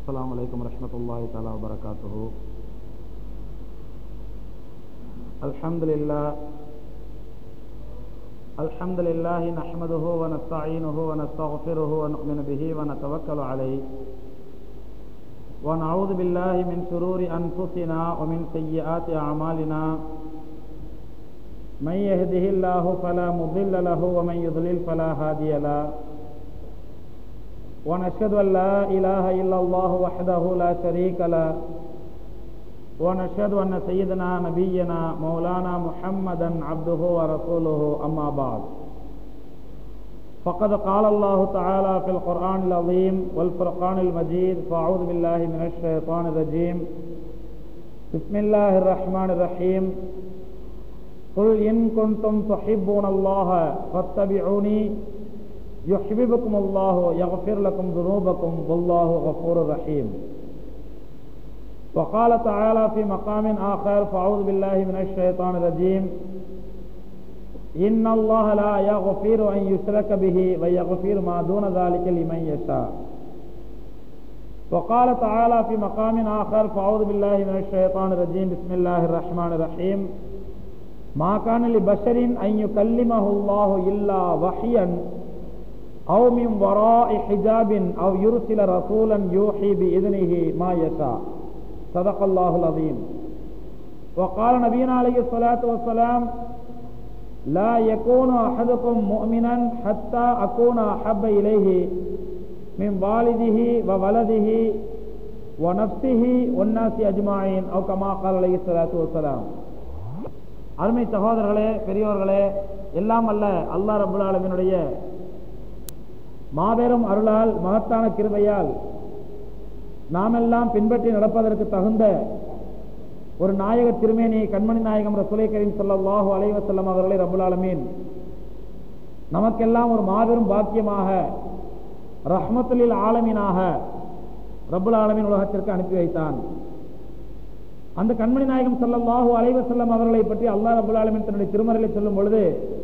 السلام عليكم ورحمة الله تعالى وبركاته الحمد لله الحمد لله نحمده ونستعينه ونستغفره ونؤمن به ونتوكل عليه ونعوذ بالله من شرور أنفسنا ومن سيئات أعمالنا من يهده الله فلا مضل له ومن يضلل فلا هادي له ونشهد أن لا إله إلا الله وحده لا شريك له ونشهد أن سيدنا نبينا مولانا محمدا عبده ورسوله أما بعد فقد قال الله تعالى في القرآن العظيم والفرقان المجيد فأعوذ بالله من الشيطان الرجيم بسم الله الرحمن الرحيم قل إن كنتم تحبون الله فاتبعوني يحببكم الله يغفر لكم ذنوبكم والله غفور رحيم وقال تعالى في مقام آخر فأعوذ بالله من الشيطان الرجيم إن الله لا يغفر أن يشرك به ويغفر ما دون ذلك لمن يشاء وقال تعالى في مقام آخر فأعوذ بالله من الشيطان الرجيم بسم الله الرحمن الرحيم ما كان لبشر أن يكلمه الله إلا وحيا أو من وراء حجاب أو يرسل رسولا يوحي بإذنه ما يشاء صدق الله العظيم وقال نبينا عليه الصلاة والسلام لا يكون أحدكم مؤمنا حتى أكون أحب إليه من والده وولده ونفسه والناس أجمعين أو كما قال عليه الصلاة والسلام அருமை சகோதரர்களே பெரியோர்களே எல்லாம் அல்ல அல்லாஹ் ரபுல் ஆலமினுடைய மாபெரும் அருளால் மகத்தான கிருபையால் நாமெல்லாம் பின்பற்றி நடப்பதற்கு தகுந்த ஒரு நாயக திருமேனி கண்மணி நாயகம் ரசுலை கரீம் சல்லாஹூ அலைவசல்லம் அவர்களை ரபுல் ஆலமீன் நமக்கெல்லாம் ஒரு மாபெரும் பாக்கியமாக ரஹ்மத்துலில் ஆலமீனாக ரபுல் ஆலமின் உலகத்திற்கு அனுப்பி வைத்தான் அந்த கண்மணி நாயகம் சல்லாஹூ அலைவசல்லம் அவர்களை பற்றி அல்லாஹ் ரபுல் ஆலமின் தன்னுடைய திருமறையை சொல்லும் பொழுது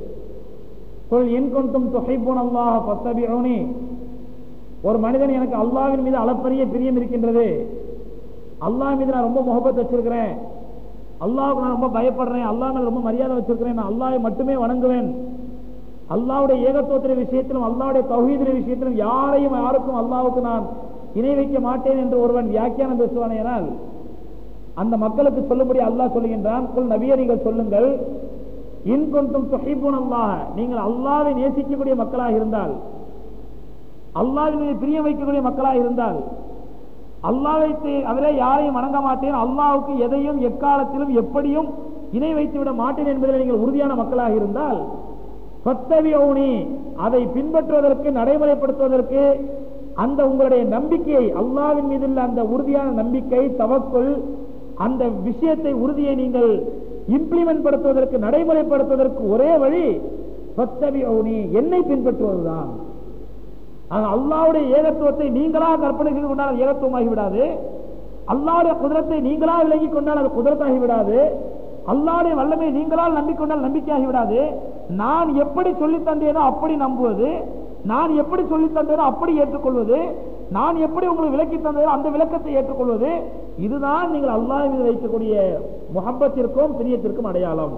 சொல் என் கொண்டும் தொகைப்போன் அல்லாஹ் பத்தபியோனி ஒரு மனிதன் எனக்கு அல்லாவின் மீது அளப்பரிய பிரியம் இருக்கின்றது அல்லாஹ் மீது நான் ரொம்ப முகப்பத் வச்சிருக்கிறேன் அல்லாவுக்கு நான் ரொம்ப பயப்படுறேன் அல்லாஹ் மேல ரொம்ப மரியாதை வச்சிருக்கிறேன் நான் அல்லாவை மட்டுமே வணங்குவேன் அல்லாவுடைய ஏகத்துவத்தின விஷயத்திலும் அல்லாவுடைய தௌஹீதின விஷயத்திலும் யாரையும் யாருக்கும் அல்லாவுக்கு நான் இணை வைக்க மாட்டேன் என்று ஒருவன் வியாக்கியானம் பேசுவானேனால் அந்த மக்களுக்கு சொல்லும்படி அல்லாஹ் சொல்லுகின்றான் குல் நபியரிகள் சொல்லுங்கள் இன் கொண்டும் தொகைப்போன் அல்லாஹ நீங்கள் அல்லாவை நேசிக்கக்கூடிய மக்களாக இருந்தால் அல்லாவின் மீது பிரியம் வைக்கக்கூடிய மக்களாக இருந்தால் அல்லாவை அவரே யாரையும் வணங்க மாட்டேன் அல்லாவுக்கு எதையும் எக்காலத்திலும் எப்படியும் இணை வைத்து விட மாட்டேன் என்பதில் நீங்கள் உறுதியான மக்களாக இருந்தால் சத்தவியோனி அதை பின்பற்றுவதற்கு நடைமுறைப்படுத்துவதற்கு அந்த உங்களுடைய நம்பிக்கையை அல்லாவின் மீது உள்ள அந்த உறுதியான நம்பிக்கை தவக்குள் அந்த விஷயத்தை உறுதியை நீங்கள் இம்ப்ளிமெண்ட் படுத்துவதற்கு நடைமுறைப்படுத்துவதற்கு ஒரே வழி சத்தவியோனி என்னை பின்பற்றுவதுதான் அல்லாவுடைய ஏகத்துவத்தை நீங்களாக கற்பனை செய்து கொண்டால் அது ஏகத்துவமாகி விடாது அல்லாவுடைய குதிரத்தை நீங்களாக விலகி கொண்டால் அது குதிரத்தாகி விடாது அல்லாவுடைய வல்லமை நீங்களால் நம்பிக்கொண்டால் நம்பிக்கையாகி விடாது நான் எப்படி சொல்லி தந்தேனோ அப்படி நம்புவது நான் எப்படி சொல்லி தந்தேனோ அப்படி ஏற்றுக்கொள்வது நான் எப்படி உங்களுக்கு விளக்கி தந்ததோ அந்த விளக்கத்தை ஏற்றுக்கொள்வது இதுதான் நீங்கள் அல்லாஹ் மீது வைக்கக்கூடிய முகப்பத்திற்கும் பிரியத்திற்கும் அடையாளம்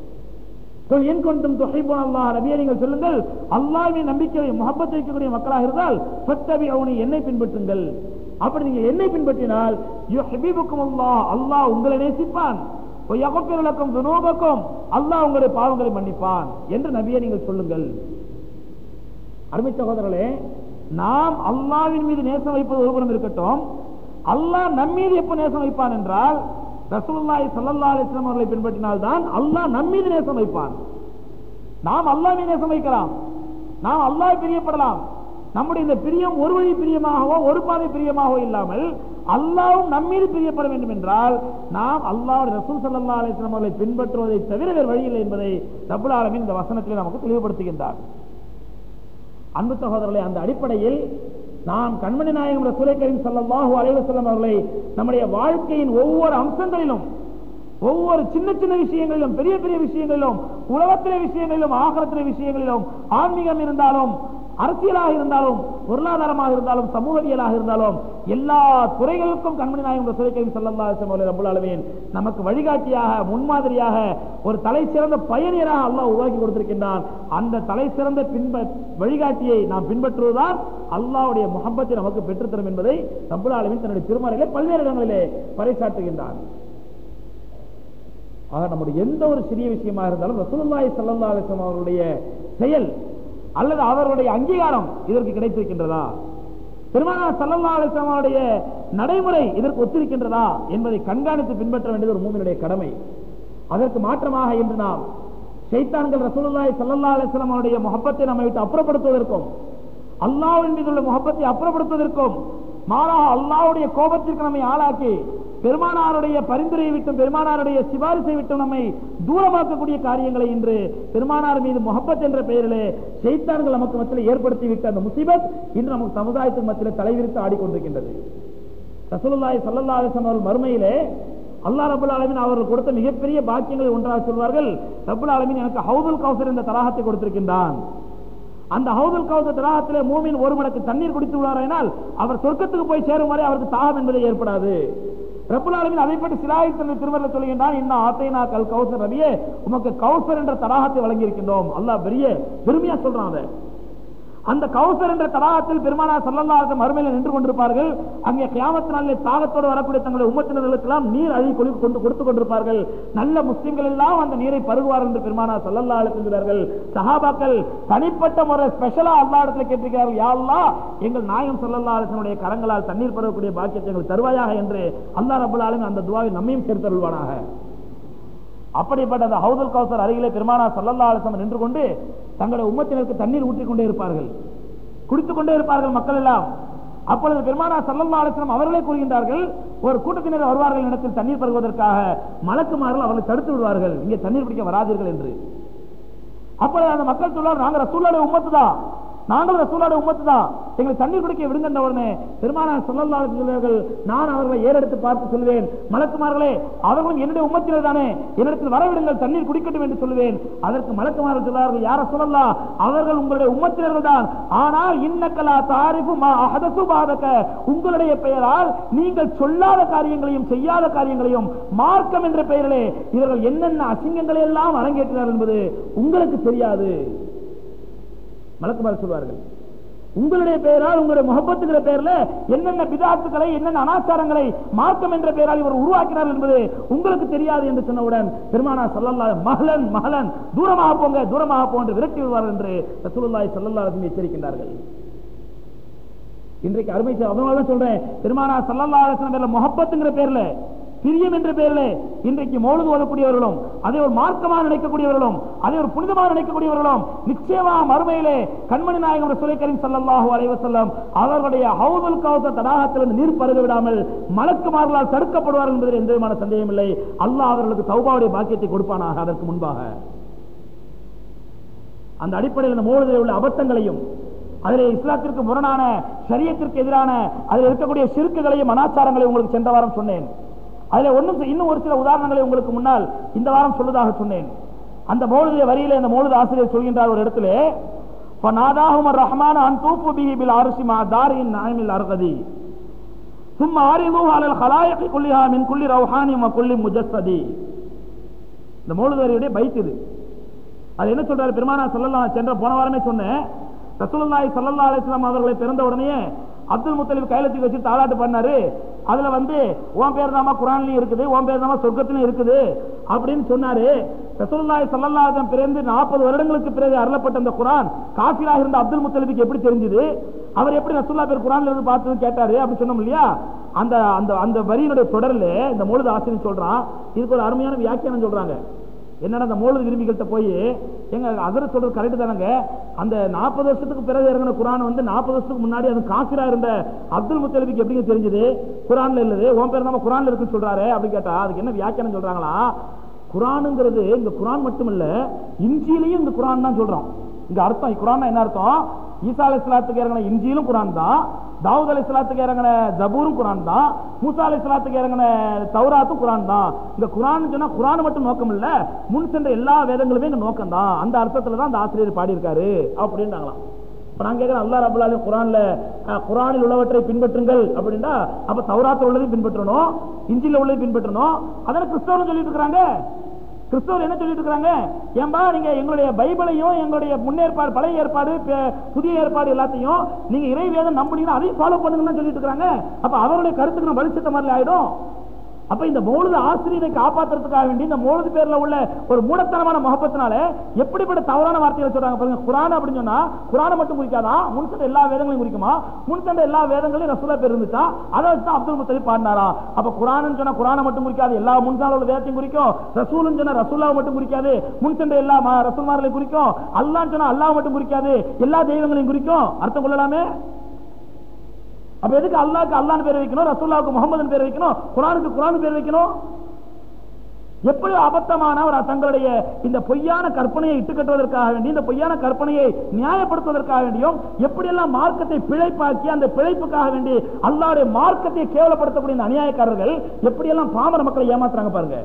என் கொண்டும் தொகைப்போன அல்லாஹ் நபியை நீங்கள் சொல்லுங்கள் அல்லாவின் நம்பிக்கை முகப்பத்தை வைக்கக்கூடிய மக்களாக இருந்தால் சத்தபி அவனை என்னை பின்பற்றுங்கள் அப்படி நீங்கள் என்னை பின்பற்றினால் ஹபீபுக்கும் அல்லாஹ் அல்லாஹ் உங்களை நேசிப்பான் யகப்பிரலக்கும் துனோபக்கும் அல்லாஹ் உங்களுடைய பாவங்களை மன்னிப்பான் என்று நபியை நீங்கள் சொல்லுங்கள் அருமை சகோதரர்களே நாம் அல்லாவின் மீது நேசம் வைப்பது ஒருபுறம் இருக்கட்டும் அல்லாஹ் நம்மீது எப்ப நேசம் வைப்பான் என்றால் ரசூலுல்லாஹி ஸல்லல்லாஹு அலைஹி வஸல்லம் அவர்களை பின்பற்றினால் தான் அல்லாஹ் நம்மீது நேசம் வைப்பான் நாம் அல்லாஹ் மீது நேசம் வைக்கலாம் நாம் அல்லாஹ் பிரியப்படலாம் நம்முடைய இந்த பிரியம் ஒரு வழி பிரியமாகவோ ஒரு பாதை பிரியமாகவோ இல்லாமல் அல்லாவும் நம்மீது பிரியப்பட வேண்டும் என்றால் நாம் அல்லாஹ் ரசூல் சல்லா அலிஸ்லாம் அவர்களை பின்பற்றுவதை தவிர வேறு வழி இல்லை என்பதை ரபுல் ஆலமின் இந்த வசனத்தில் நமக்கு தெளிவுபடுத்துகின்றார் அன்பு சகோதரர்களை அந்த அடிப்படையில் நாம் கண்மணி நாயகம் ரசூலை கரீம் சல்லாஹூ அலைவசல்லம் அவர்களை நம்முடைய வாழ்க்கையின் ஒவ்வொரு அம்சங்களிலும் ஒவ்வொரு சின்ன சின்ன விஷயங்களிலும் பெரிய பெரிய விஷயங்களிலும் உலகத்திலே விஷயங்களிலும் ஆகரத்திலே விஷயங்களிலும் ஆன்மீகம் இருந்தாலும் அரசியலாக இருந்தாலும் பொருளாதாரமாக இருந்தாலும் சமூகவியலாக இருந்தாலும் எல்லா துறைகளுக்கும் கண்மணி நாயகம் ரசூலுல்லாஹி ஸல்லல்லாஹு அலைஹி வஸல்லம் ரப்பல் ஆலமீன் நமக்கு வழிகாட்டியாக முன்மாதிரியாக ஒரு தலை சிறந்த பயணியராக அல்லாஹ் உருவாக்கி கொடுத்திருக்கின்றான் அந்த தலை சிறந்த பின்ப வழிகாட்டியை நாம் பின்பற்றுவதுதான் அல்லாஹ்வுடைய முகப்பத்தை நமக்கு பெற்றுத்தரும் என்பதை ரப்பல் ஆலமீன் தன்னுடைய திருமறையிலே பல்வேறு இடங்களிலே பறைசாற்றுகின்றான் ஆக நம்முடைய எந்த ஒரு சிறிய விஷயமா இருந்தாலும் ரசூலுல்லாஹி ஸல்லல்லாஹு அலைஹி வஸல்லம் அவருடைய செயல் அல்லது அவருடைய அங்கீகாரம் இதற்கு கிடைத்திருக்கின்றதா பெருமானார் ஸல்லல்லாஹு அலைஹி வஸல்லம் அவருடைய நடைமுறை இதற்கு ஒத்திருக்கின்றதா என்பதை கண்காணித்து பின்பற்ற வேண்டியது ஒரு மூமினுடைய கடமை அதற்கு மாற்றமாக இன்று நாம் ஷைத்தான்கள் ரசூலுல்லாஹி ஸல்லல்லாஹு அலைஹி வஸல்லம் அவருடைய முகப்பத்தை நம்மை விட்டு அப்புறப்படுத்துவதற்கும் அல்லாஹ்வின் மீது உள்ள முகப்பத்தை அப்புறப்படுத்துவதற்கும் மாறாக அல்லாஹ்வுடைய கோபத்திற்கு நம்மை ஆளாக்கி பெருமானாருடைய பரிந்துரையை விட்டும் பெருமானாருடைய சிபாரிசை விட்டும் நம்மை தூரமாக்கக்கூடிய காரியங்களை இன்று பெருமானார் மீது முகப்பத் என்ற பெயரிலே ஷைத்தான்கள் நமக்கு மத்தியில் ஏற்படுத்தி விட்ட அந்த முசிபத் இன்று நமக்கு சமுதாயத்துக்கு மத்தியில் தலைவிரித்து ஆடிக்கொண்டிருக்கின்றது ரசூலுல்லாஹி ஸல்லல்லாஹு அலைஹி வஸல்லம் அவர்கள் மறுமையிலே அல்லாஹ் ரப்பல் ஆலமீன் அவர்கள் கொடுத்த மிகப்பெரிய பாக்கியங்களை ஒன்றாக சொல்வார்கள் ரப்பல் ஆலமீன் எனக்கு ஹவுதுல் கௌசர் என்ற தராகத்தை கொடுத்திருக்கின்றான் அந்த ஹவுதுல் கௌசர் தடாகத்திலே மூமின் ஒரு மடக்கு தண்ணீர் குடித்து விடுவாரானால் அவர் சொர்க்கத்துக்கு போய் சேரும் வரை அவருக்கு தாகம் என்பது ஏற்படாது ரப்புல் ஆலமீன் அதை பற்றி சிலாய் தன்னை திருமறையில் சொல்லுகின்றான் இன்னும் ஆத்தைனா கல் கௌசர் ரபியே உமக்கு கௌசர் என்ற தடாகத்தை வழங்கி இருக்கின்றோம் அல்லாஹ் பெரிய பெருமையா சொல்றான் அதை அந்த கௌசர் என்ற தடாகத்தில் பெருமானா சல்லல்லாஹு மறுமையில் நின்று கொண்டிருப்பார்கள் அங்கே கியாமத் நாளிலே தாகத்தோடு வரக்கூடிய தங்களுடைய உம்மத்தினர்களுக்கெல்லாம் நீர் அழி கொண்டு கொண்டு கொடுத்து கொண்டிருப்பார்கள் நல்ல முஸ்லிம்கள் எல்லாம் அந்த நீரை பருகுவார் என்று பெருமானா சல்லல்லாஹு அலைஹி சொல்கிறார்கள் சஹாபாக்கள் தனிப்பட்ட முறை ஸ்பெஷலா அல்லா இடத்துல கேட்டிருக்கிறார்கள் யா அல்லாஹ் எங்கள் நாயகம் சல்லல்லாஹு அலைஹி வஸல்லுடைய கரங்களால் தண்ணீர் பருகக்கூடிய பாக்கியத்தை எங்களுக்கு தருவாயாக என்று அல்லாஹ் ரப்பல் ஆலமீன் அந்த துவாவை நம்மையும் சேர்த்தருள்வானாக அப்படிப்பட்ட அந்த ஹவுதுல் கௌசர் அருகிலே பெருமானா சல்லல்லா அலிசம் நின்று கொண்டு தங்களுடைய உம்மத்தினருக்கு தண்ணீர் ஊற்றிக் கொண்டே இருப்பார்கள் குடித்துக் கொண்டே இருப்பார்கள் மக்கள் எல்லாம் அப்பொழுது பெருமானா சல்லல்லா அலிஸ்லாம் அவர்களே கூறுகின்றார்கள் ஒரு கூட்டத்தினர் வருவார்கள் இடத்தில் தண்ணீர் பருகுவதற்காக மலக்குமார்கள் அவர்களை தடுத்து விடுவார்கள் இங்கே தண்ணீர் பிடிக்க வராதீர்கள் என்று அப்பொழுது அந்த மக்கள் சொல்வார் நாங்கள் ரசூலுடைய உம்மத்து தான் நாங்கள் ரசூலுடைய உம்மத்து தான் எங்களுக்கு தண்ணீர் குடிக்க விடுங்கன்ற உடனே பெருமானார் சொல்லல்லா சொல்வார்கள் நான் அவர்களை ஏறெடுத்து பார்த்து சொல்வேன் மலக்குமார்களே அவர்களும் என்னுடைய உம்மத்தினர் தானே என்னிடத்தில் வரவிடுங்கள் தண்ணீர் குடிக்கட்டும் என்று சொல்வேன் அதற்கு மலக்குமார்கள் சொல்வார்கள் யார சொல்லலா அவர்கள் உங்களுடைய உம்மத்தினர்கள் தான் ஆனால் இன்னக்கலா தாரிஃபு மா அஹதசு பாதக உங்களுடைய பெயரால் நீங்கள் சொல்லாத காரியங்களையும் செய்யாத காரியங்களையும் மார்க்கம் என்ற பெயரிலே இவர்கள் என்னென்ன அசிங்கங்களை எல்லாம் அரங்கேற்றினார் என்பது உங்களுக்கு தெரியாது மலக்குமார் சொல்வார்கள் உங்களுடைய பெயரால் உங்களுடைய முகப்பத்துங்கிற பெயர்ல என்னென்ன பிதாத்துக்களை என்னென்ன அனாச்சாரங்களை மார்க்கம் என்ற பெயரால் இவர் உருவாக்கினார் என்பது உங்களுக்கு தெரியாது என்று சொன்னவுடன் பெருமானா சல்லல்லா மகளன் மகளன் தூரமாக போங்க தூரமாக போன்று விரட்டி விடுவார் என்று ரசூலுல்லாஹி ஸல்லல்லாஹு அலைஹி வஸல்லம் எச்சரிக்கின்றார்கள் இன்றைக்கு அருமை அதனால தான் சொல்றேன் பெருமானா சல்லல்லா அலிஸ்லாம் பேர்ல முகப்பத்துங்கிற பேர்ல பிரியம் என்ற பெயரில் இன்றைக்கு மௌலுது ஓதக்கூடியவர்களும் அதை ஒரு மார்க்கமாக நினைக்கக்கூடியவர்களும் அதை ஒரு புனிதமாக நினைக்கக்கூடியவர்களும் நிச்சயமாக மறுமையிலே கண்மணி நாயகம் ரசூலை கரீம் ஸல்லல்லாஹு அலைஹி வஸல்லம் அவர்களுடைய ஹவுதுல் கௌசர் தடாகத்திலிருந்து நீர் பருக விடாமல் மலக்குமார்களால் தடுக்கப்படுவார்கள் என்பதில் எந்த விதமான சந்தேகம் இல்லை அல்லாஹ் அவர்களுக்கு தௌபாவுடைய பாக்கியத்தை கொடுப்பானாக அதற்கு முன்பாக அந்த அடிப்படையில் இந்த மோழுதில் உள்ள அபத்தங்களையும் அதில் இஸ்லாத்திற்கு முரணான சரியத்திற்கு எதிரான அதில் இருக்கக்கூடிய சிறுக்குகளையும் அனாச்சாரங்களையும் உங்களுக்கு சென்ற வாரம் சொன்னேன் அதுல ஒண்ணும் இன்னும் ஒரு சில உதாரணங்களை உங்களுக்கு முன்னால் இந்த வாரம் சொல்வதாக சொன்னேன் அந்த மௌலுடைய வரியில இந்த மௌலுத ஆசிரியர் சொல்கின்றார் ஒரு இடத்துல فناداهم الرحمن ان توفوا به بالعرش مع دار النعيم الارغدي ثم عرضوه على الخلائق كلها من كل روحان وكل مجسد இந்த மௌலுத வரியுடைய பைத் இது அது என்ன சொல்றாரு பெருமானா சொல்லலாம் சென்ற போன வாரமே சொன்னேன் ரசூலுல்லாஹி ஸல்லல்லாஹு அலைஹி வஸல்லம் அவர்களை பிறந்த உடனே அப்துல் முத்தலிப் கையில வச்சு தாளாட்டு பண்ணாரு அதுல வந்து உன் பேர் தாமா குரான்லயும் இருக்குது உன் பேர் தாமா சொர்க்கத்திலும் இருக்குது அப்படின்னு சொன்னாரு ரசூலுல்லாஹி ஸல்லல்லாஹு அலைஹி வஸல்லம் பிறந்து 40 வருடங்களுக்கு பிறகு அருளப்பட்ட அந்த குரான் காஃபிராக இருந்த அப்துல் முத்தலிபுக்கு எப்படி தெரிஞ்சது அவர் எப்படி ரசூல்லா பேர் குரான்ல இருந்து பார்த்து கேட்டாரு அப்படி சொன்னோம் இல்லையா அந்த அந்த அந்த வரியினுடைய தொடர்ல இந்த மூலத ஆசிரியர் சொல்றான் இதுக்கு ஒரு அருமையான வியாக்கியானம் சொல்றாங்க என்னன்னா அந்த மூலது விரும்பிகள்கிட்ட போய் எங்க அதர சொல்றது கரெக்ட் தானங்க அந்த நாற்பது வருஷத்துக்கு பிறகு இறங்கின குரான் வந்து நாற்பது வருஷத்துக்கு முன்னாடி அது காசிரா இருந்த அப்துல் முத்தலிபிக்கு எப்படிங்க தெரிஞ்சது குரான்ல இல்லது உன் பேர் நம்ம குரான்ல இருக்குன்னு சொல்றாரு அப்படின்னு கேட்டா அதுக்கு என்ன வியாக்கியானம் சொல்றாங்களா குரானுங்கிறது இந்த குரான் மட்டுமல்ல இஞ்சியிலையும் இந்த குரான் தான் சொல்றோம் இங்க அர்த்தம் குரான் என்ன அர்த்தம் ஈசா அலி இஸ்லாத்துக்கு இறங்கின இஞ்சியிலும் குரான் தான் தாவூத் அலி இஸ்லாத்துக்கு இறங்கின ஜபூரும் குரான் தான் மூசா அலி இஸ்லாத்துக்கு இறங்கின தௌராத்தும் குரான் தான் இந்த குரான் சொன்னா குரான் மட்டும் நோக்கம் இல்ல முன் சென்ற எல்லா வேதங்களுமே இந்த நோக்கம் தான் அந்த அர்த்தத்துல தான் அந்த ஆசிரியர் பாடியிருக்காரு அப்படின்றாங்களாம் இப்ப நான் கேட்கிறேன் அல்லாஹ் ரபுல் ஆலமீன் குரான்ல அஹ், குரானில் உள்ளவற்றை பின்பற்றுங்கள் அப்படின்னா அப்ப தௌராத்தில் உள்ளதை பின்பற்றணும் இஞ்சில உள்ளதை பின்பற்றணும் அதனை கிறிஸ்தவர்கள் சொல்லிட்டு இருக்கிறாங்க கிறிஸ்தவர் என்ன சொல்லிட்டு இருக்காங்க ஏன்பா நீங்க எங்களுடைய பைபிளையும் எங்களுடைய முன்னேற்பாடு பழைய ஏற்பாடு பே- புதிய ஏற்பாடு எல்லாத்தையும் நீங்க இறை வேதம் நம்புனீங்கன்னா அதையும் ஃபாலோ பண்ணுங்கன்னு சொல்லிட்டு இருக்காங்க அப்ப அவருடைய கருத்துக்கு நம்ம வலிச்சத்த மாதிரி ஆயிடும் அப்ப இந்த மௌலுது ஆசிரியரை காப்பாத்துறதுக்காக வேண்டி இந்த மௌலுது பேர்ல உள்ள ஒரு மூடத்தனமான முகப்பத்தினால எப்படிப்பட்ட தவறான வார்த்தைகளை சொல்றாங்க பாருங்க குரான் அப்படின்னு சொன்னா குரானை மட்டும் குறிக்காதா முன்சண்ட எல்லா வேதங்களையும் குறிக்குமா முன்சண்ட எல்லா வேதங்களையும் ரசூலா பேர் இருந்துச்சா அதை வச்சு தான் அப்துல் முத்தலிப் பாடினாரா அப்ப குரான் சொன்னா குரானை மட்டும் குறிக்காது எல்லா முன்சால உள்ள வேதத்தையும் குறிக்கும் ரசூலுன்னு சொன்னா ரசூலாவை மட்டும் குறிக்காது முன்சண்ட எல்லா ம- ரசூல்மார்களையும் குறிக்கும் அல்லாஹ்னு சொன்னா அல்லாஹ் மட்டும் குறிக்காது எல்லா தெய்வங்களையும் குறிக்கும் அர்த்தம் கொள்ளலாமே அப்ப எதுக்கு அல்லாஹ்க்கு அல்லாஹ்னு பேர் வைக்கணும் ரசூல்லாவுக்கு முகமதுன்னு பேர் வைக்கணும் குரானுக்கு குரான் பேர் வைக்கணும் எப்படி அபத்தமான ஒரு தங்களுடைய இந்த பொய்யான கற்பனையை இட்டு கட்டுவதற்காக வேண்டி இந்த பொய்யான கற்பனையை நியாயப்படுத்துவதற்காக வேண்டியும் எப்படியெல்லாம் மார்க்கத்தை பிழைப்பாக்கி அந்த பிழைப்புக்காக வேண்டி அல்லாவுடைய மார்க்கத்தை கேவலப்படுத்தக்கூடிய இந்த அநியாயக்காரர்கள் எப்படியெல்லாம் பாமர மக்களை ஏமாத்துறாங்க பாருங்க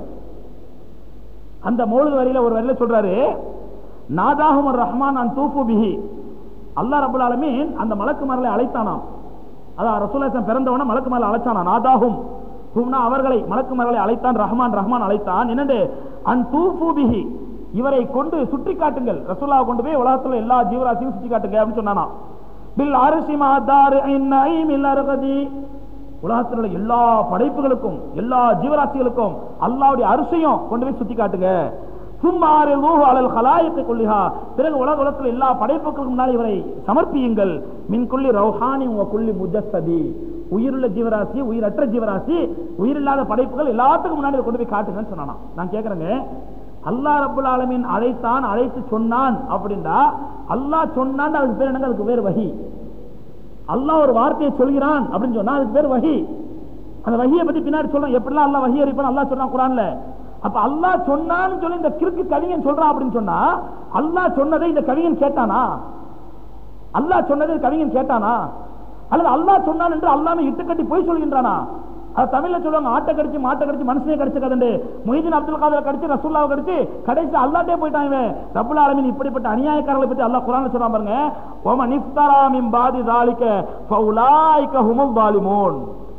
அந்த மௌலுது வரியில ஒரு வரியில சொல்றாரு நாதாஹும் ரஹ்மான் அன் தூஃபு பிஹி அல்லாஹ் ரபுல் ஆலமீன் அந்த மலக்கு மரலை அழைத்தானாம் அதான் ரசூலேசன் பிறந்தவன மலக்கு மரலை அழைச்சானா நாதாஹும் ஹும்னா அவர்களை மலக்கு மரலை அழைத்தான் ரஹ்மான் ரஹ்மான் அழைத்தான் என்னண்டு அன் தூஃபு பிஹி இவரை கொண்டு சுற்றி காட்டுங்கள் ரசூலாவை கொண்டு போய் உலகத்துல எல்லா ஜீவராசியும் சுற்றி காட்டுங்க அப்படின்னு சொன்னானா பில் அரிசி மாதார் ஐமில் அருகதி உலகத்தில் உள்ள எல்லா படைப்புகளுக்கும் எல்லா ஜீவராசிகளுக்கும் அல்லாவுடைய அரிசையும் கொண்டு போய் சுத்தி காட்டுங்க சும்மாறு லூஹு அலல் ஹலாயத்தை கொல்லிஹா பிறகு உலக உலகத்தில் எல்லா படைப்புகளுக்கு முன்னால் இவரை சமர்ப்பியுங்கள் மின் கொல்லி ரௌஹானி உங்க கொல்லி முஜஸ்ஸதி உயிருள்ள ஜீவராசி உயிரற்ற ஜீவராசி உயிரில்லாத படைப்புகள் எல்லாத்துக்கும் முன்னாடி இதை கொண்டு போய் காட்டுங்கன்னு சொன்னானா நான் கேட்கிறேங்க அல்லாஹ் ரப்புல் ஆலமீன் அழைத்தான் அழைத்து சொன்னான் அப்படின்னா அல்லாஹ் சொன்னான் அதுக்கு பேர் என்னங்க அதுக்கு பேர் வஹி அல்லாஹ் ஒரு வார்த்தையை சொல்கிறான் அப்படின்னு சொன்னா அதுக்கு பேர் வஹி அந்த வஹியை பத்தி பின்னாடி சொல்றோம் எப்படிலாம் அல்லாஹ் வஹி அறிப்பான் அல்லாஹ் சொல்றான் குரான்ல அப்ப அல்லாஹ் சொன்னான்னு சொல்லி இந்த கிறுக்கு கவிஞன் சொல்றான் அப்படின்னு சொன்னா அல்லாஹ் சொன்னதை இந்த கவிஞன் கேட்டானா அல்லாஹ் சொன்னதை கவிஞன் கேட்டானா அல்லது அல்லாஹ் சொன்னான் என்று அல்லாம இட்டுக்கட்டி போய் சொல்கின்றானா அது தமிழ்ல சொல்லுவாங்க ஆட்டை கடிச்சு மாட்டை கடிச்சு மனுஷனே கடிச்சு கதண்டு மொய்தீன் அப்துல் காதர் கடிச்சு ரசூல்லாவை கடிச்சு கடைசி அல்லாட்டே போயிட்டான் இவன் ரப்புல் ஆலமீன் இப்படிப்பட்ட அநியாயக்காரர்களை பத்தி அல்லாஹ் குர்ஆன்ல சொல்றான் பாருங்க ஓம நிஃப்தரா மின் பாதி தாலிக ஃபௌலாயிக ஹுமுல் தாலிமூன்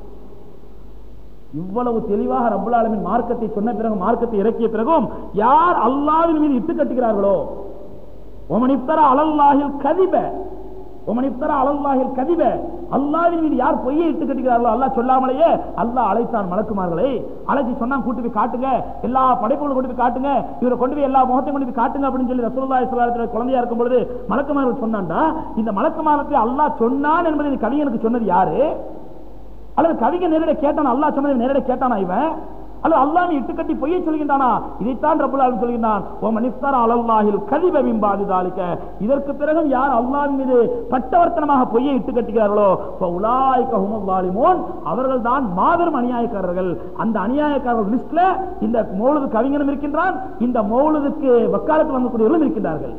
இவ்வளவு தெளிவாக ரப்புல் ஆலமீன் மார்க்கத்தை சொன்ன பிறகு மார்க்கத்தை இறக்கிய பிறகும் யார் அல்லாஹ்வின் மீது இட்டு கட்டுகிறார்களோ ஒமன் இஃப்தரா அலல்லாஹில் கதிப ஒமன் இஃப்தரா அலல்லாஹில் கதிப அல்லாஹ்வின் மீது யார் பொய்யை இட்டு கட்டுகிறார்களோ அல்லாஹ் சொல்லாமலேயே அல்லாஹ் அழைத்தான் மலக்குமார்களை அழைச்சி சொன்னா கூட்டு போய் காட்டுங்க எல்லா படைப்புகளும் கொண்டு போய் காட்டுங்க இவரை கொண்டு போய் எல்லா முகத்தையும் கொண்டு போய் காட்டுங்க அப்படின்னு சொல்லி ரசூலுல்லாஹி ஸல்லல்லாஹு அலைஹி வஸல்லம் குழந்தையா இருக்கும் பொழுது மலக்குமார்கள் சொன்னான்டா இந்த மலக்குமாரத்தை அல்லாஹ் சொன்னான் என்பதை இந்த கவிஞனுக்கு சொன்னது யாரு அல்லது கவிஞன் நேரடியாக கேட்டானா அல்லாஹ் சொன்னதை நேரடியாக கேட்டானா இவன் அல்லது அல்லாஹ் இட்டுக்கட்டி பொய்யை சொல்கின்றானா இதைத்தான் ரப்புல் ஆலமீன் சொல்கின்றான் ஓ மனிஸ்தர் அலல்லாஹில் கதிப பிம்பாதி தாலிக்க இதற்கு பிறகும் யார் அல்லாஹ் மீது பட்டவர்த்தனமாக பொய்யை இட்டு கட்டுகிறார்களோ உலாய்க ஹுமுல் ஸாலிமூன் அவர்கள் தான் மாபெரும் அநியாயக்காரர்கள் அந்த அநியாயக்காரர்கள் லிஸ்ட்ல இந்த மௌலுது கவிஞனும் இருக்கின்றான் இந்த மௌலுதுக்கு வக்காலத்து வந்தக்கூடியவர்களும் இருக்கின்றார்கள்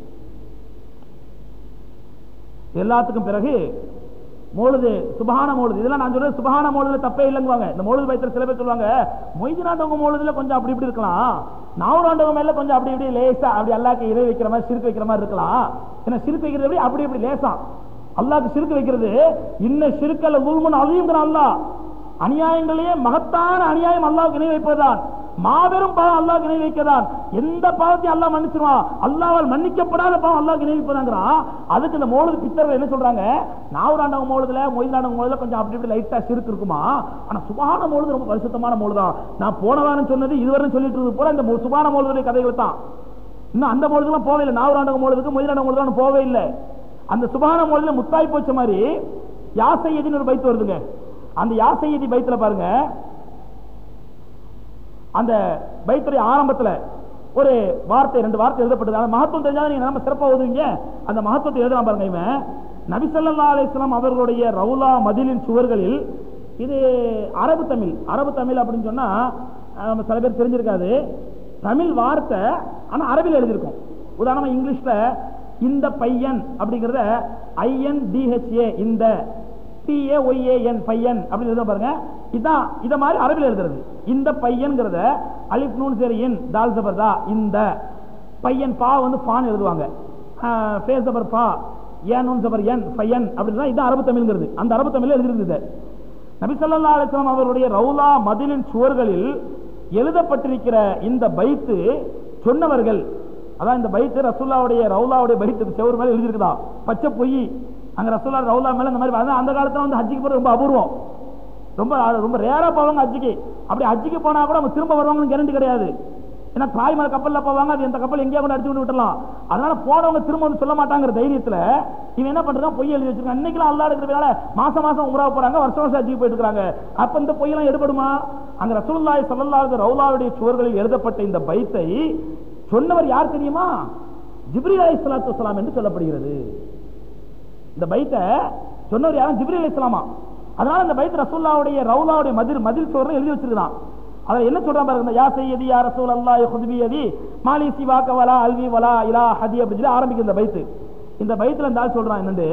எல்லாத்துக்கும் பிறகு மோழுது சுபஹான மோழுது இதெல்லாம் நான் சொல்றது சுபஹான மோழுதுல தப்பே இல்லைங்குவாங்க இந்த மோழுது பயத்துல சில பேர் சொல்லுவாங்க மொய்தினாண்டவங்க மோழுதுல கொஞ்சம் அப்படி இப்படி இருக்கலாம் நாவராண்டவங்க மேல கொஞ்சம் அப்படி இப்படி லேசா அப்படி அல்லாக்கு இறை வைக்கிற மாதிரி சிறுக்கு வைக்கிற மாதிரி இருக்கலாம் ஏன்னா சிறுக்கு வைக்கிறது எப்படி அப்படி இப்படி லேசா அல்லாக்கு சிறுக்கு வைக்கிறது இன்ன சிறுக்கல்ல உள்முன் அழியுங்கிற அல்லாஹ் அநியாயங்களையே மகத்தான அநியாயம் அல்லாவுக்கு இணை வைப்பதுதான் மாபெரும் பாவம் அல்லாஹ் இணை வைக்கதான் எந்த பாவத்தையும் அல்லாஹ் மன்னிச்சிருவான் அல்லாவால் மன்னிக்கப்படாத பாவம் அல்லாஹ் இணை வைப்பதாங்கிறான் அதுக்கு இந்த மோழுது பித்தர்கள் என்ன சொல்றாங்க நாவராண்டவங்க மோழுதுல மொய்தாண்டவங்க மோழுதுல கொஞ்சம் அப்படி இப்படி லைட்டா சிறுக்கு இருக்குமா ஆனா சுபான மோழுது ரொம்ப பரிசுத்தமான மோழுதான் நான் போன வாரம் சொன்னது இதுவரை சொல்லிட்டு இருந்தது போல இந்த மு- சுபான மோழுதுடைய கதைகள் தான் இன்னும் அந்த மோழுதுலாம் போவே இல்லை நாவராண்டவங்க மோழுதுக்கு மொய்தாண்டவங்க மோழுதுலாம் போவே இல்லை அந்த சுபான மோழுதுல முத்தாய் போச்ச மாதிரி யாசையதின்னு ஒரு பைத்து வருதுங்க அந்த யாசையதி பைத்துல பாருங்க அந்த பைத்துடைய ஆரம்பத்துல ஒரு வார்த்தை ரெண்டு வார்த்தை எழுதப்பட்டது அந்த மகத்துவம் தெரிஞ்சாலும் நீங்க நம்ம சிறப்பா ஓதுவீங்க அந்த மகத்துவத்தை எழுதலாம் பாருங்க இவன் நபி ஸல்லல்லாஹு அலைஹி வஸல்லம் அவர்களுடைய ரவுலா மதிலின் சுவர்களில் இது அரபு தமிழ் அரபு தமிழ் அப்படின்னு சொன்னா அஹ், நம்ம சில பேர் தெரிஞ்சிருக்காது தமிழ் வார்த்தை ஆனா அரபில் எழுதியிருக்கும் உதாரணமா இங்கிலீஷ்ல இந்த பையன் அப்படிங்கறத ஐஎன் டிஹெச்ஏ இந்த பிஏ ஒய்ஏஎன் பையன் அப்படின்னு எழுத பாருங்க இதான் இத மாதிரி அரபில் எழுதுறது இந்த பையன்கிறத அலிஃப் நூன் சரி இன் தால் ஜபர் தா இந்த பையன் பா வந்து ஃபான் எழுதுவாங்க ஃபேஸ் ஜபர் பா ஏன் ஜபர் என் ஃபயன் அப்படின்னா இது அரபு தமிழ்ங்கிறது அந்த அரபு தமிழ்ல எழுதிருந்தது நபி ஸல்லல்லாஹு அலைஹி வஸல்லம் அவருடைய ரவுலா மதிலின் சுவர்களில் எழுதப்பட்டிருக்கிற இந்த பைத்து சொன்னவர்கள் அதான் இந்த பைத்து ரசூல்லாவுடைய ரவுலாவுடைய பைத்து செவர் மேல எழுதிருக்குதா பச்சை பொய் அங்க ரசூல்லா ரவுலா மேல இந்த மாதிரி அதான் அந்த காலத்துல வந்து ஹஜ்ஜிக்கு போறது ரொம்ப அபூர்வம் ரொம்ப ரொம்ப ரேரா போவாங்க ஹஜ்ஜிக்கு அப்படி ஹஜ்ஜிக்கு போனா கூட அவங்க திரும்ப வருவாங்கன்னு கேரண்டி கிடையாது ஏன்னா தாய் மலை கப்பல்ல போவாங்க அது இந்த கப்பல் எங்கேயா கொண்டு அடிச்சு கொண்டு விட்டுலாம் அதனால போனவங்க திரும்ப வந்து சொல்ல மாட்டாங்கிற தைரியத்துல இவன் என்ன பண்றான் பொய் எழுதி வச்சிருக்கான் இன்னைக்கெல்லாம் அல்லா இருக்கிறதுனால மாசம் மாசம் உமரா போறாங்க வருஷம் வருஷம் ஹஜ்ஜிக்கு போயிட்டு இருக்காங்க அப்ப இந்த பொய்யெல்லாம் எடுபடுமா அங்க ரசூலுல்லாஹி ஸல்லல்லாஹு அலைஹி ரவுலாவுடைய சுவர்களில் எழுதப்பட்ட இந்த பைத்தை சொன்னவர் யார் தெரியுமா ஜிப்ரீல் அலைஹிஸ்ஸலாத்து வஸலாம் என்று சொல்லப்படுகிறது இந்த பைத்தை சொன்னவர் யாரும் ஜிப்ரீல் அலைஹிஸ்ஸலாமா அதனால இந்த பைத் ரசூல்லாவுடைய ரவுலாவுடைய மதில் மதில் சுவர்ல எழுதி வச்சிருக்கான் அதுல என்ன சொல்றான் பாருங்க யா சையதி யா ரசூல் அல்லாஹ் குதுபி யதி மாலி சிவாக்க வலா அல்வி வலா இலா ஹதி அப்படி சொல்லி ஆரம்பிக்கும் இந்த பைத்து இந்த பைத்துல இந்த ஆள் சொல்றான் என்னண்டு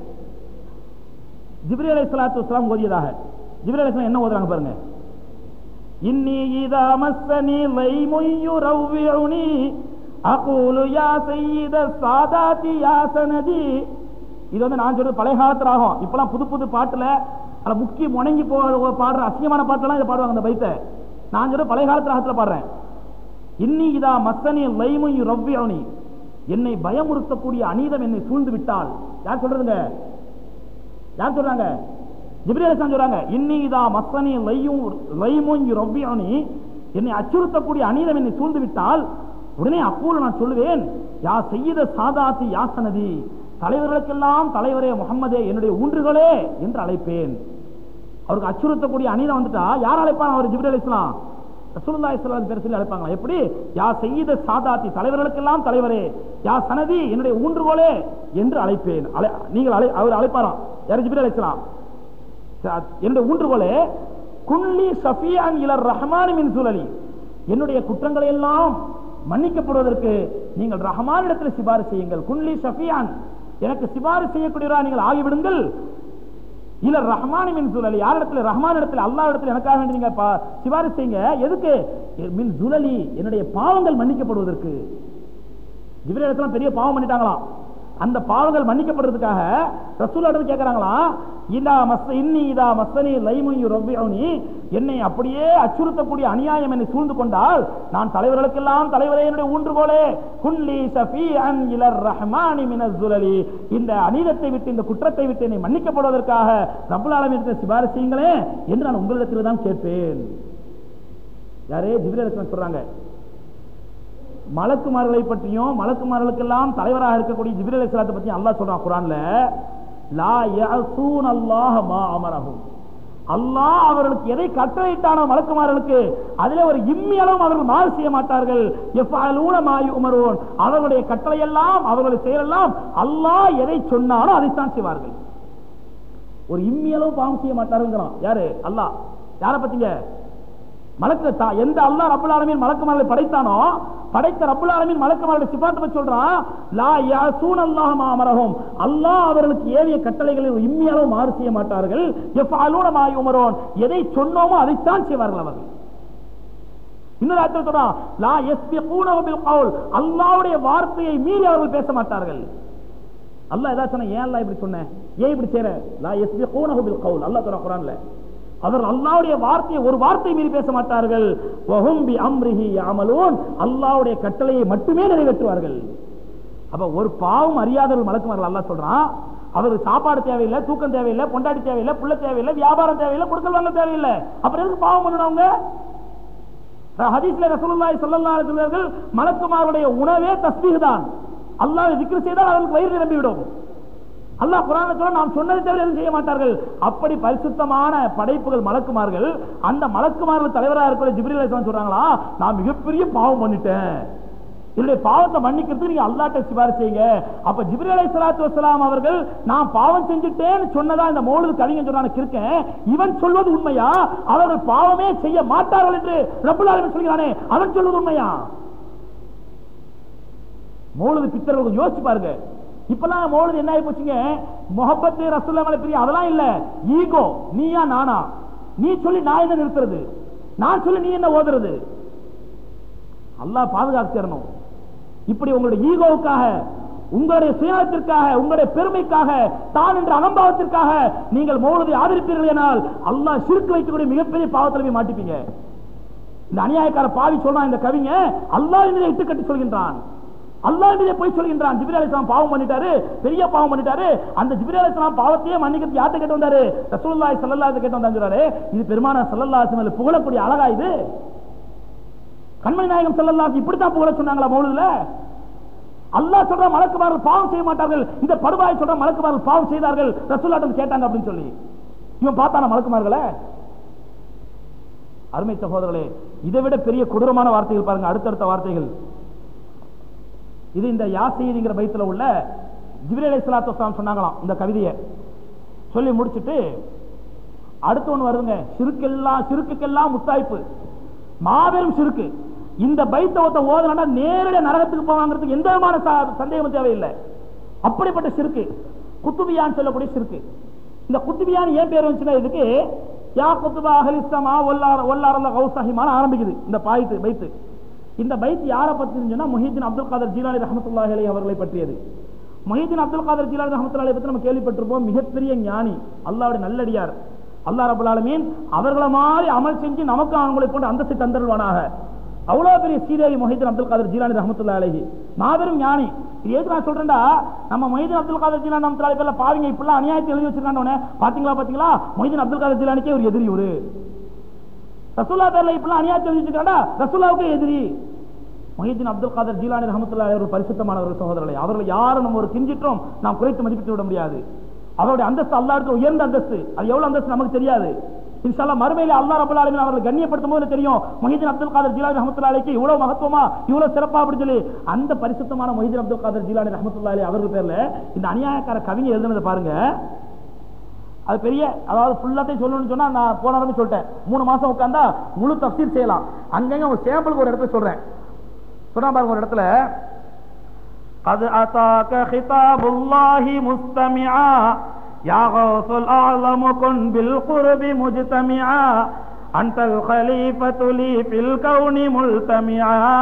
ஜிப்ரி அலை சலாத்து வஸ்லாம் ஓதியதாக ஜிப்ரி அலை என்ன ஓதுறாங்க பாருங்க இன்னி இதா மஸ்ஸனி லைமுன் யுரவ்விஉனி அகூலு யா சையித சாதாதி யா சனதி இது வந்து நான் சொல்றது பழைய காலத்து ராகம் இப்பெல்லாம் புது புது பாட்டுல அதுல முக்கிய முணங்கி போ பாடுற அசிங்கமான பாட்டுலாம் இதை பாடுவாங்க அந்த பைத்தை நான் சொல்றது பழைய காலத்து ராகத்துல பாடுறேன் இன்னி இதா மஸ்ஸனி லைமுன் யுரவ்விஉனி என்னை பயமுறுத்தக்கூடிய அநீதம் என்னை சூழ்ந்து விட்டால் யார் சொல்றதுங்க யார் சொல்றாங்க ஜிப்ரி அலிஸ்லாம் சொல்றாங்க இன்னி இதா மஸ்ஸனி லையும் லைமுன் யுரவ்விஉனி என்னை அச்சுறுத்தக்கூடிய அநீதம் என்னை சூழ்ந்து விட்டால் உடனே அப்போது நான் சொல்லுவேன் யா செய்த சாதாத்தி யாசனதி தலைவர்களுக்கெல்லாம் தலைவரே முகம்மதே என்னுடைய ஊன்றுகளே என்று அழைப்பேன் அவருக்கு அச்சுறுத்தக்கூடிய அநீதம் வந்துட்டா யார் அழைப்பான் அவர் ஜிப்ரி அலிஸ்லாம் ரசூலுல்லாஹி ஸல்லல்லாஹு அலைஹி வஸல்லம் அழைப்பாங்களா எப்படி யா செய்த சாதாத்தி தலைவர்களுக்கெல்லாம் தலைவரே யா சனதி என்னுடைய ஊன்றுகோலே என்று அழைப்பேன் அழை நீங்கள் அழை அவர் அழைப்பாராம் யார் ஜிப்ரி அலைஹிஸ்ஸலாம் என்னுடைய ஊன்றுகோலே குன்லி ஷஃபியான் இலர் ரஹ்மான் மின் சுலலி என்னுடைய குற்றங்களை எல்லாம் மன்னிக்கப்படுவதற்கு நீங்கள் ரஹ்மான் இடத்துல சிபாரிசு செய்யுங்கள் குன்லி ஷஃபியான் எனக்கு சிபாரிசு செய்யக்கூடியவரா நீங்கள் ஆகிவிடுங்கள் இல்ல ரஹ்மான் மின் சுழலி யார் இடத்துல ரஹ்மான் இடத்துல அல்லாஹ் இடத்துல எனக்காக வேண்டி நீங்க பா- சிபாரிசு செய்யுங்க எதுக்கு மின் சுழலி என்னுடைய பாவங்கள் மன்னிக்கப்படுவதற்கு ஜிப்ரீல் இடத்துல பெரிய பாவம் பண்ணிட்டாங்களாம் அந்த பாவங்கள் மன்னிக்கப்படுறதுக்காக ரசூல் இடத்துல கேட்கறாங்களாம் இதா மஸ் இன்னி இதா மஸ்தனி லைமுயு ரவ்வியுனி என்னை அப்படியே அச்சுறுத்தக்கூடிய அநியாயம் என்னை சூழ்ந்து கொண்டால் நான் தலைவர்களுக்கெல்லாம் தலைவரே என்னுடைய ஊன்றுகோலே குன்லி ஷஃபீஅன் இலர் ரஹ்மானி மினஸ் சுலலி இந்த அநீதத்தை விட்டு இந்த குற்றத்தை விட்டு என்னை மன்னிக்கப்படுவதற்காக ரப்புல் ஆலமீனுக்கு சிபாரிசு செய்யுங்களே என்று நான் உங்களிடத்தில் தான் கேட்பேன் யாரே ஜிப்ரீல் அலைஹிஸ்ஸலாம் சொல்றாங்க மலக்குமார்களை பற்றியும் மலக்குமார்களுக்கெல்லாம் தலைவராக இருக்கக்கூடிய ஜிப்ரீல் அலைஹிஸ்ஸலாத்தை பத்தி அல்லாஹ் சொல்றான் குர்ஆன்ல லா யஸூன் அல்லாஹ் மா அமரஹும் அல்லாஹ் அவர்களுக்கு எதை கட்டளையிட்டானோ மலக்குமார்களுக்கு அதிலே ஒரு இம்மியளவும் அவர்கள் மாறு செய்ய மாட்டார்கள் எஃபாலூன மாயு உமருவோன் அவர்களுடைய கட்டளையெல்லாம் அவர்களுடைய செயலெல்லாம் அல்லாஹ் எதை சொன்னானோ அதைத்தான் செய்வார்கள் ஒரு இம்மியளவு பாவம் செய்ய மாட்டாருங்கிறான் யாரு அல்லாஹ் யாரை பத்திங்க மலக்கு தா- எந்த அல்லாஹ் ரப்பல் ஆலமீன் மலக்குமார்களை படைத்தானோ படைத்த ரப்பல் ஆலமீன் மலக்குமார்களை சிபாத்து பற்றி சொல்றான் லா யாசூன் அல்லாஹ் மா அமரஹும் அல்லாஹ் அவர்களுக்கு ஏவிய கட்டளைகளில் இம்மியளவு மாறு செய்ய மாட்டார்கள் எஃபாலூன மா யுமரோன் எதை சொன்னோமோ அதைத்தான் செய்வார்கள் அவர்கள் இன்னொரு அர்த்தம் சொல்றான் லா யஸ்பிகூனஹு பில் கவுல் அல்லாஹ்வுடைய வார்த்தையை மீறி அவர்கள் பேச மாட்டார்கள் அல்லாஹ் ஏதாவது சொன்ன ஏன் அல்லாஹ் இப்படி சொன்ன ஏன் இப்படி செய்ற லா யஸ்பிகூனஹு பில் கவுல் அல்லாஹ் சொல்றான் குர்ஆன்ல அவர் அல்லாஹ்வுடைய வார்த்தையை ஒரு வார்த்தை மீறி பேச மாட்டார்கள் வஹும் பி அம்ரிஹி யஅமலூன் அல்லாஹ்வுடைய கட்டளையை மட்டுமே நிறைவேற்றுவார்கள் அப்ப ஒரு பாவம் அறியாதவர்கள் மலக்குமார்கள் அல்லாஹ் சொல்றான் அவருக்கு சாப்பாடு தேவையில்லை தூக்கம் தேவையில்லை பொண்டாட்டி தேவையில்லை புள்ள தேவையில்லை வியாபாரம் தேவையில்லை கொடுக்கல் வாங்க தேவையில்லை அப்புறம் எதுக்கு பாவம் பண்ணணும் அவங்க ஹதீஸ்ல ரசூலுல்லாஹி ஸல்லல்லாஹு அலைஹி வஸல்லம் மலக்குமாருடைய உணவே தஸ்பீஹ் தான் அல்லாஹ் zikr செய்தால் அவர்களுக்கு வயிறு நிரம்பி விடும் அல்லாஹ் குர்ஆன்ல சொல்ல நாம் சொன்னதை தவிர எதுவும் செய்ய மாட்டார்கள் அப்படி பரிசுத்தமான படைப்புகள் மலக்குமார்கள் அந்த மலக்குமார்கள் தலைவராக இருக்கிற ஜிப்ரீல் அலைஹிஸ்ஸலாம் சொல்றாங்களா நான் மிகப்பெரிய பாவம் பண்ணிட்டேன் என்னுடைய பாவத்தை மன்னிக்கிறதுக்கு நீங்க அல்லாட்ட சிபாரிசு செய்யுங்க அப்ப ஜிப்ரீல் அலைஹிஸ்ஸலாத்து வஸலாம் அவர்கள் நான் பாவம் செஞ்சுட்டேன்னு சொன்னதா இந்த மௌலுது கலிங்க சொல்றான இருக்கேன் இவன் சொல்வது உண்மையா அவர்கள் பாவமே செய்ய மாட்டார்கள் என்று ரப்பல் ஆலமீன் சொல்கிறானே அவன் சொல்வது உண்மையா மௌலுது பித்தர்கள் யோசிச்சு பாருங்க இப்பெல்லாம் மௌலுது என்ன ஆகி போச்சுங்க முகப்பத்து ரசூல்லா மேல பிரியம் அதெல்லாம் இல்ல ஈகோ நீயா நானா நீ சொல்லி நான் என்ன நிறுத்துறது நான் சொல்லி நீ என்ன ஓதுறது அல்லாஹ் பாதுகாத்து தரணும் இப்படி உங்களுடைய ஈகோவுக்காக உங்களுடைய சுயத்திற்காக உங்களுடைய பெருமைக்காக தான் என்ற அகம்பாவத்திற்காக நீங்கள் மௌலதை ஆதரிப்பீர்கள் எனால் அல்லாஹ் சிறுக்கு வைக்கக்கூடிய மிகப்பெரிய பாவத்தில் போய் மாட்டிப்பீங்க இந்த அநியாயக்கார பாவி சொல்றான் இந்த கவிங்க அல்லாஹ் மீது இட்டு கட்டி சொல்கின்றான் அல்லாஹ் மீதே போய் சொல்கின்றான் ஜிபிரி அலிஸ்லாம் பாவம் பண்ணிட்டாரு பெரிய பாவம் பண்ணிட்டாரு அந்த ஜிபிரி அலிஸ்லாம் பாவத்தையே மன்னிக்கிறது யார்ட்ட கேட்டு வந்தாரு ரசூலுல்லாஹி ஸல்லல்லாஹு அலைஹி கேட்டு வந்தாரு இது பெருமான ஸல்லல்லாஹு அலைஹி வஸல்லம் புகழக்கூடிய அழகா இது கண்மணி நாயகம் ஸல்லல்லாஹு இப்படித்தான் புகழ சொன்னாங்களா மௌலுதுல அல்லாஹ் சொல்ற மலக்குமார்கள் பாவம் செய்ய மாட்டார்கள் இந்த படுவாய் சொல்ற மலக்குமார்கள் பாவம் செய்தார்கள் ரசூல்லாட்டம் கேட்டாங்க அப்படின்னு சொல்லி இவன் பார்த்தான மலக்குமார்களை அருமை சகோதரர்களே இதை விட பெரிய கொடூரமான வார்த்தைகள் பாருங்க அடுத்தடுத்த வார்த்தைகள் இது இந்த யாசீதிங்கிற பைத்துல உள்ள ஜிப்ரீல் அலைஹிஸ்ஸலாத்து வஸலாம் சொன்னாங்களாம் இந்த கவிதையை சொல்லி முடிச்சிட்டு அடுத்து ஒண்ணு வருதுங்க சிறுக்கெல்லாம் சிறுக்குக்கெல்லாம் முத்தாய்ப்பு மாபெரும் சிறுக்கு இந்த பைத்த ஒருத்த ஓதனா நேரடியா நரகத்துக்கு போவாங்கிறதுக்கு எந்த விதமான ச- சந்தேகமும் தேவையில்லை அப்படிப்பட்ட சிறுக்கு குத்துபியான்னு சொல்லக்கூடிய சிறுக்கு இந்த குத்துபியான் ஏன் பேர் வந்துச்சுன்னா இதுக்கு யா குத்துபா அகலிஸ்தமா ஒல்லார ஒல்லாரல்ல கௌசாஹிமான ஆரம்பிக்குது இந்த பாய்த்து பைத்து இந்த பைத் யாரை பத்தி சொன்னா முஹிதீன் அப்துல் காதர் ஜீலானி ரஹமத்துல்லாஹி அலைஹி அவர்களை பற்றியது முஹிதீன் அப்துல் காதர் ஜீலானி ரஹமத்துல்லாஹி பத்தி நம்ம கேள்விப்பட்டிருப்போம் மிகப்பெரிய ஞானி அல்லாஹ்வுடைய நல்லடியார் அல்லாஹ் ரபுல் ஆலமீன் அவர்களை மாதிரி அமல் செஞ்சு நமக்கு அவங்களை போன்ற அந்தஸ்து தந்தருவானாக அவ்வளவு பெரிய சீதேவி மொஹிதீன் அப்துல் காதர் ஜீலானி ரஹமத்துல்லாஹி அலைஹி மாபெரும் ஞானி இது எதுக்கு நான் சொல்றேன்டா நம்ம மொஹிதீன் அப்துல் காதர் ஜீலானி ரஹமத்துல்லாஹி பேர்ல பாருங்க இப்படிலாம் அநியாயத்தை எழுதி வச்சிருக்கானே பாத்தீங்களா பாத்தீங்களா மொஹிதீன் அப்துல் காதர் ஜீலானிக்கே ஒரு எதிரி ஒரு ரசூல்லா பேர்ல இப்பெல்லாம் அநியாயத்தை எழுதி வச்சிருக்காண்டா ரசூல்லாவுக்கு எதிரி மொஹிதீன் அப்துல் காதர் ஜீலானி ரஹமத்துல்லாஹி அலைஹி ஒரு பரிசுத்தமானவர்கள் சகோதரர்களே அவர்களை யாரும் நம்ம ஒரு கிஞ்சிட்டோம் நாம் குறைத்து மதிப்பிட்டு விட முடியாது அவருடைய அந்தஸ்து அல்லாஹ்வுக்கு உயர்ந்த அந்தஸ்து அது எவ்வளவு அந்தஸ்து நமக்கு தெரியாது இன்ஷால்லா மறுமையில அல்லாஹ் ரப்பல் ஆலமீன் அவர்களை கண்ணியப்படுத்தும் போது தெரியும் மொஹிதீன் அப்துல் காதர் ஜீலானி ரஹமத்துல்லாஹி அலைஹி இவ்வளவு மகத்துவமா இவ்வளவு சிறப்பா அப்படி சொல்லி அந்த பரிசுத்தமான மொஹிதீன் அப்துல் காதர் ஜீலானி ரஹமத்துல்லாஹி அலைஹி அவர்கள் பேர்ல இந்த அநியாயக்கார கவிஞர் எழுதுனதை பாருங்க அது பெரிய அதாவது ஃபுல்லாத்தையும் சொல்லணும்னு சொன்னா நான் போன வாரமே சொல்லிட்டேன் மூணு மாசம் உட்கார்ந்தா முழு தஃசீர் செய்யலாம் அங்கங்க ஒரு சாம்பிளுக்கு ஒரு இடத்துல சொல்றேன் சொன்னா பாருங்க ஒரு இடத்துல قد أتاك خطاب الله مستمعا يا غوث الأعظم كن بالقرب مجتمعا أنت الخليفة لي في الكون ملتمعا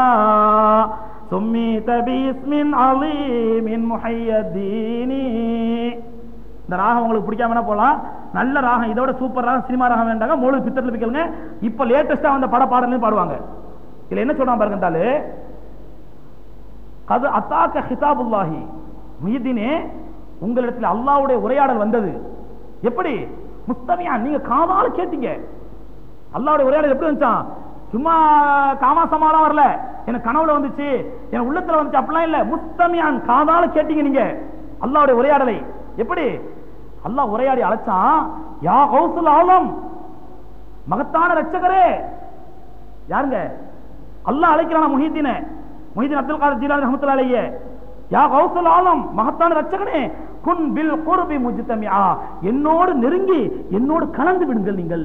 سميت باسم عظيم محي الدين இந்த ராகம் உங்களுக்கு பிடிக்காமனா போலாம் நல்ல ராகம் இதோட சூப்பர் ராகம் சினிமா ராகம் வேண்டாங்க மூணு பித்தர்ல பிக்கலுங்க இப்ப லேட்டஸ்டா வந்த பட பாடலையும் பாடுவாங்க இதுல என்ன சொல்றான் பாருங்க தாலு அது அத்தாக்க ஹிதாபுல்லாஹி முஹிதீனே உங்களிடத்தில் அல்லாஹ்வுடைய உரையாடல் வந்தது எப்படி முஸ்தமியா நீங்க காதால கேட்டீங்க அல்லாஹ்வுடைய உரையாடல் எப்படி வந்துச்சான் சும்மா காமாசமாலாம் வரல எனக்கு கனவுல வந்துச்சு என் உள்ளத்துல வந்துச்சு அப்படிலாம் இல்ல முஸ்தமியான் காதால கேட்டீங்க நீங்க அல்லாஹ்வுடைய உரையாடலை எப்படி அல்லாஹ் உரையாடி அழைச்சான் யா கௌசுல் ஆலம் மகத்தான ரட்சகரே யாருங்க அல்லாஹ் அழைக்கிறான் முஹிதீன முஹிதீன் அப்துல் காதர் ஜீலானி ரஹ்மத்துல்லாஹி அலைஹி யா கௌசுல் ஆலம் மகத்தான ரட்சகனே குன் பில் குர்பி முஜ்தமிஆ என்னோடு நெருங்கி என்னோடு கலந்து விடுங்கள் நீங்கள்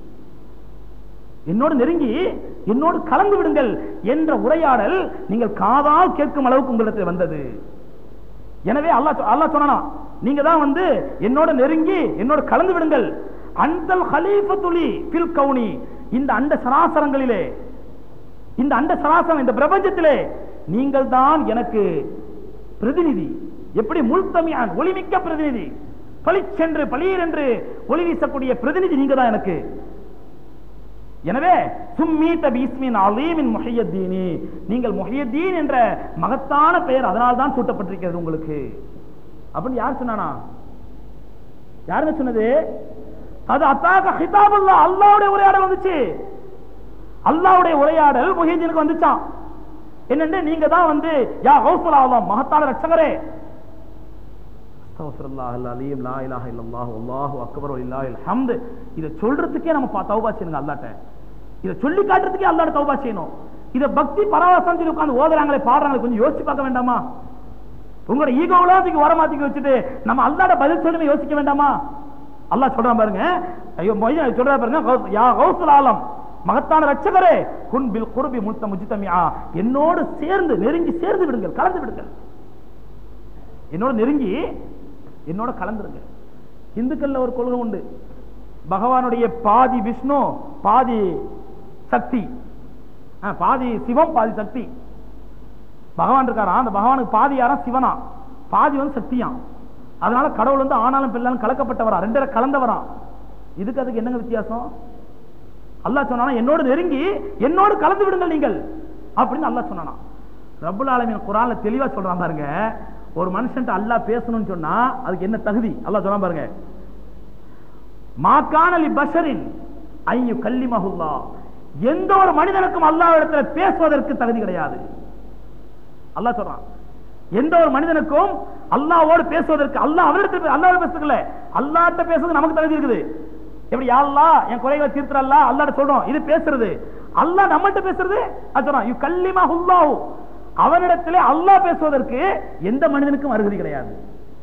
என்னோடு நெருங்கி என்னோடு கலந்து விடுங்கள் என்ற உரையாடல் நீங்கள் காதால் கேட்கும் அளவுக்கு உங்களிடத்தில் வந்தது எனவே அல்லாஹ் அல்லாஹ் சொன்னானா நீங்க தான் வந்து என்னோட நெருங்கி என்னோட கலந்து விடுங்கள் அந்தல் ஹலீஃபத்துலி ஃபில் கவுனி இந்த அண்ட சராசரங்களிலே இந்த அண்ட சராசரம் இந்த பிரபஞ்சத்திலே நீங்கள் தான் எனக்கு பிரதிநிதி எப்படி முல்தமியான் ஒளிமிக்க பிரதிநிதி பளிச்சென்று பளீர் என்று ஒளி வீசக்கூடிய பிரதிநிதி நீங்க தான் எனக்கு எனவே சும்மீத பீஸ்மின் அலீமின் முஹையத்தீனி நீங்கள் முஹையத்தீன் என்ற மகத்தான பெயர் அதனால் தான் சூட்டப்பட்டிருக்கிறது உங்களுக்கு அப்படின்னு யார் சொன்னானா யாருங்க சொன்னது அது அத்தாக ஹிதாபுல்லா அல்லாவுடைய உரையாடல் வந்துச்சு அல்லாவுடைய உரையாடல் முஹீதீனுக்கு வந்துச்சான் என்னண்டு நீங்க தான் வந்து யா கௌசல் ஆலம் மகத்தான ரட்சகரே அஸ்தக்ஃபிருல்லாஹ் அல்-அலீம் லா இலாஹ இல்லல்லாஹ் அல்லாஹு அக்பர் வலில்லாஹில் ஹம்த் இத சொல்றதுக்கே நம்ம பா- தௌபா செய்யணுங்க அல்லாஹ்ட்ட இத சொல்லி காட்டுறதுக்கே அல்லாஹ்ட்ட தௌபா செய்யணும் இத பக்தி பரவசம் சொல்லி உட்கார்ந்து ஓதுறாங்களே பாடுறாங்களே கொஞ்சம் யோசிச்சு பார்க்க வேண்டாமா உங்களோட ஈகோல அதுக்கு வர மாத்திக்க வச்சுட்டு நம்ம அல்லாஹ்ட்ட பதில் சொல்லணுமே யோசிக்க வேண்டாமா அல்லாஹ் சொல்றான் பாருங்க ஐயோ மொய்யா சொல்றா பாருங்க கௌஸ்- யா கௌசுல் ஆலம் மகத்தான ரட்சகரே குன் பில் குர்பி முத்த முஜ்தமியா என்னோடு சேர்ந்து நெருங்கி சேர்ந்து விடுங்கள் கலந்து விடுங்கள் என்னோட நெருங்கி என்னோட கலந்துருங்க இந்துக்கள்ல ஒரு கொள்கை உண்டு பகவானுடைய பாதி விஷ்ணு பாதி சக்தி ஆ, பாதி சிவம் பாதி சக்தி பகவான் இருக்காரா அந்த பகவானுக்கு பாதி யாரா சிவனா பாதி வந்து சக்தியாம் அதனால கடவுள் வந்து ஆனாலும் பெண்ணாலும் கலக்கப்பட்டவரா ரெண்டரை கலந்தவரா இதுக்கு அதுக்கு என்னங்க வித்தியாசம் அல்லாஹ் சொன்னானா என்னோடு நெருங்கி என்னோடு கலந்து விடுங்கள் நீங்கள் அப்படின்னு அல்லாஹ் சொன்னானா ரப்புல் ஆலமீன் குரான்ல தெளிவா சொல்றான் பாருங்க ஒரு மனுஷன்ட்ட அல்லாஹ் பேசணும்னு சொன்னா அதுக்கு என்ன தகுதி அல்லாஹ் சொல்றான் பாருங்க மாக்கானலி பஷரின் ஐயு கல்லிமஹுல்லா எந்த ஒரு மனிதனுக்கும் அல்லாஹ் இடத்துல பேசுவதற்கு தகுதி கிடையாது அல்லாஹ் சொல்றான் எந்த ஒரு மனிதனுக்கும் அல்லாஹ்வோடு பேசுவதற்கு அல்லாஹ் அவரிடத்தில் அல்லாஹ் பேசுறதுல அல்லாஹ்ட்ட பேசுறது நமக்கு தகுதி இருக்குது எப்படி யா அல்லாஹ் என் குறைகளை தீர்த்துறல்லா அல்லாஹ்ட்ட சொல்றோம் இது பேசுறது அல்லாஹ் நம்மகிட்ட பேசுறது அது சொல்றான் யூ கல்லிமஹுல்லாஹு அவனிடத்திலே அல்லாஹ் பேசுவதற்கு எந்த மனிதனுக்கும் அருகதி கிடையாது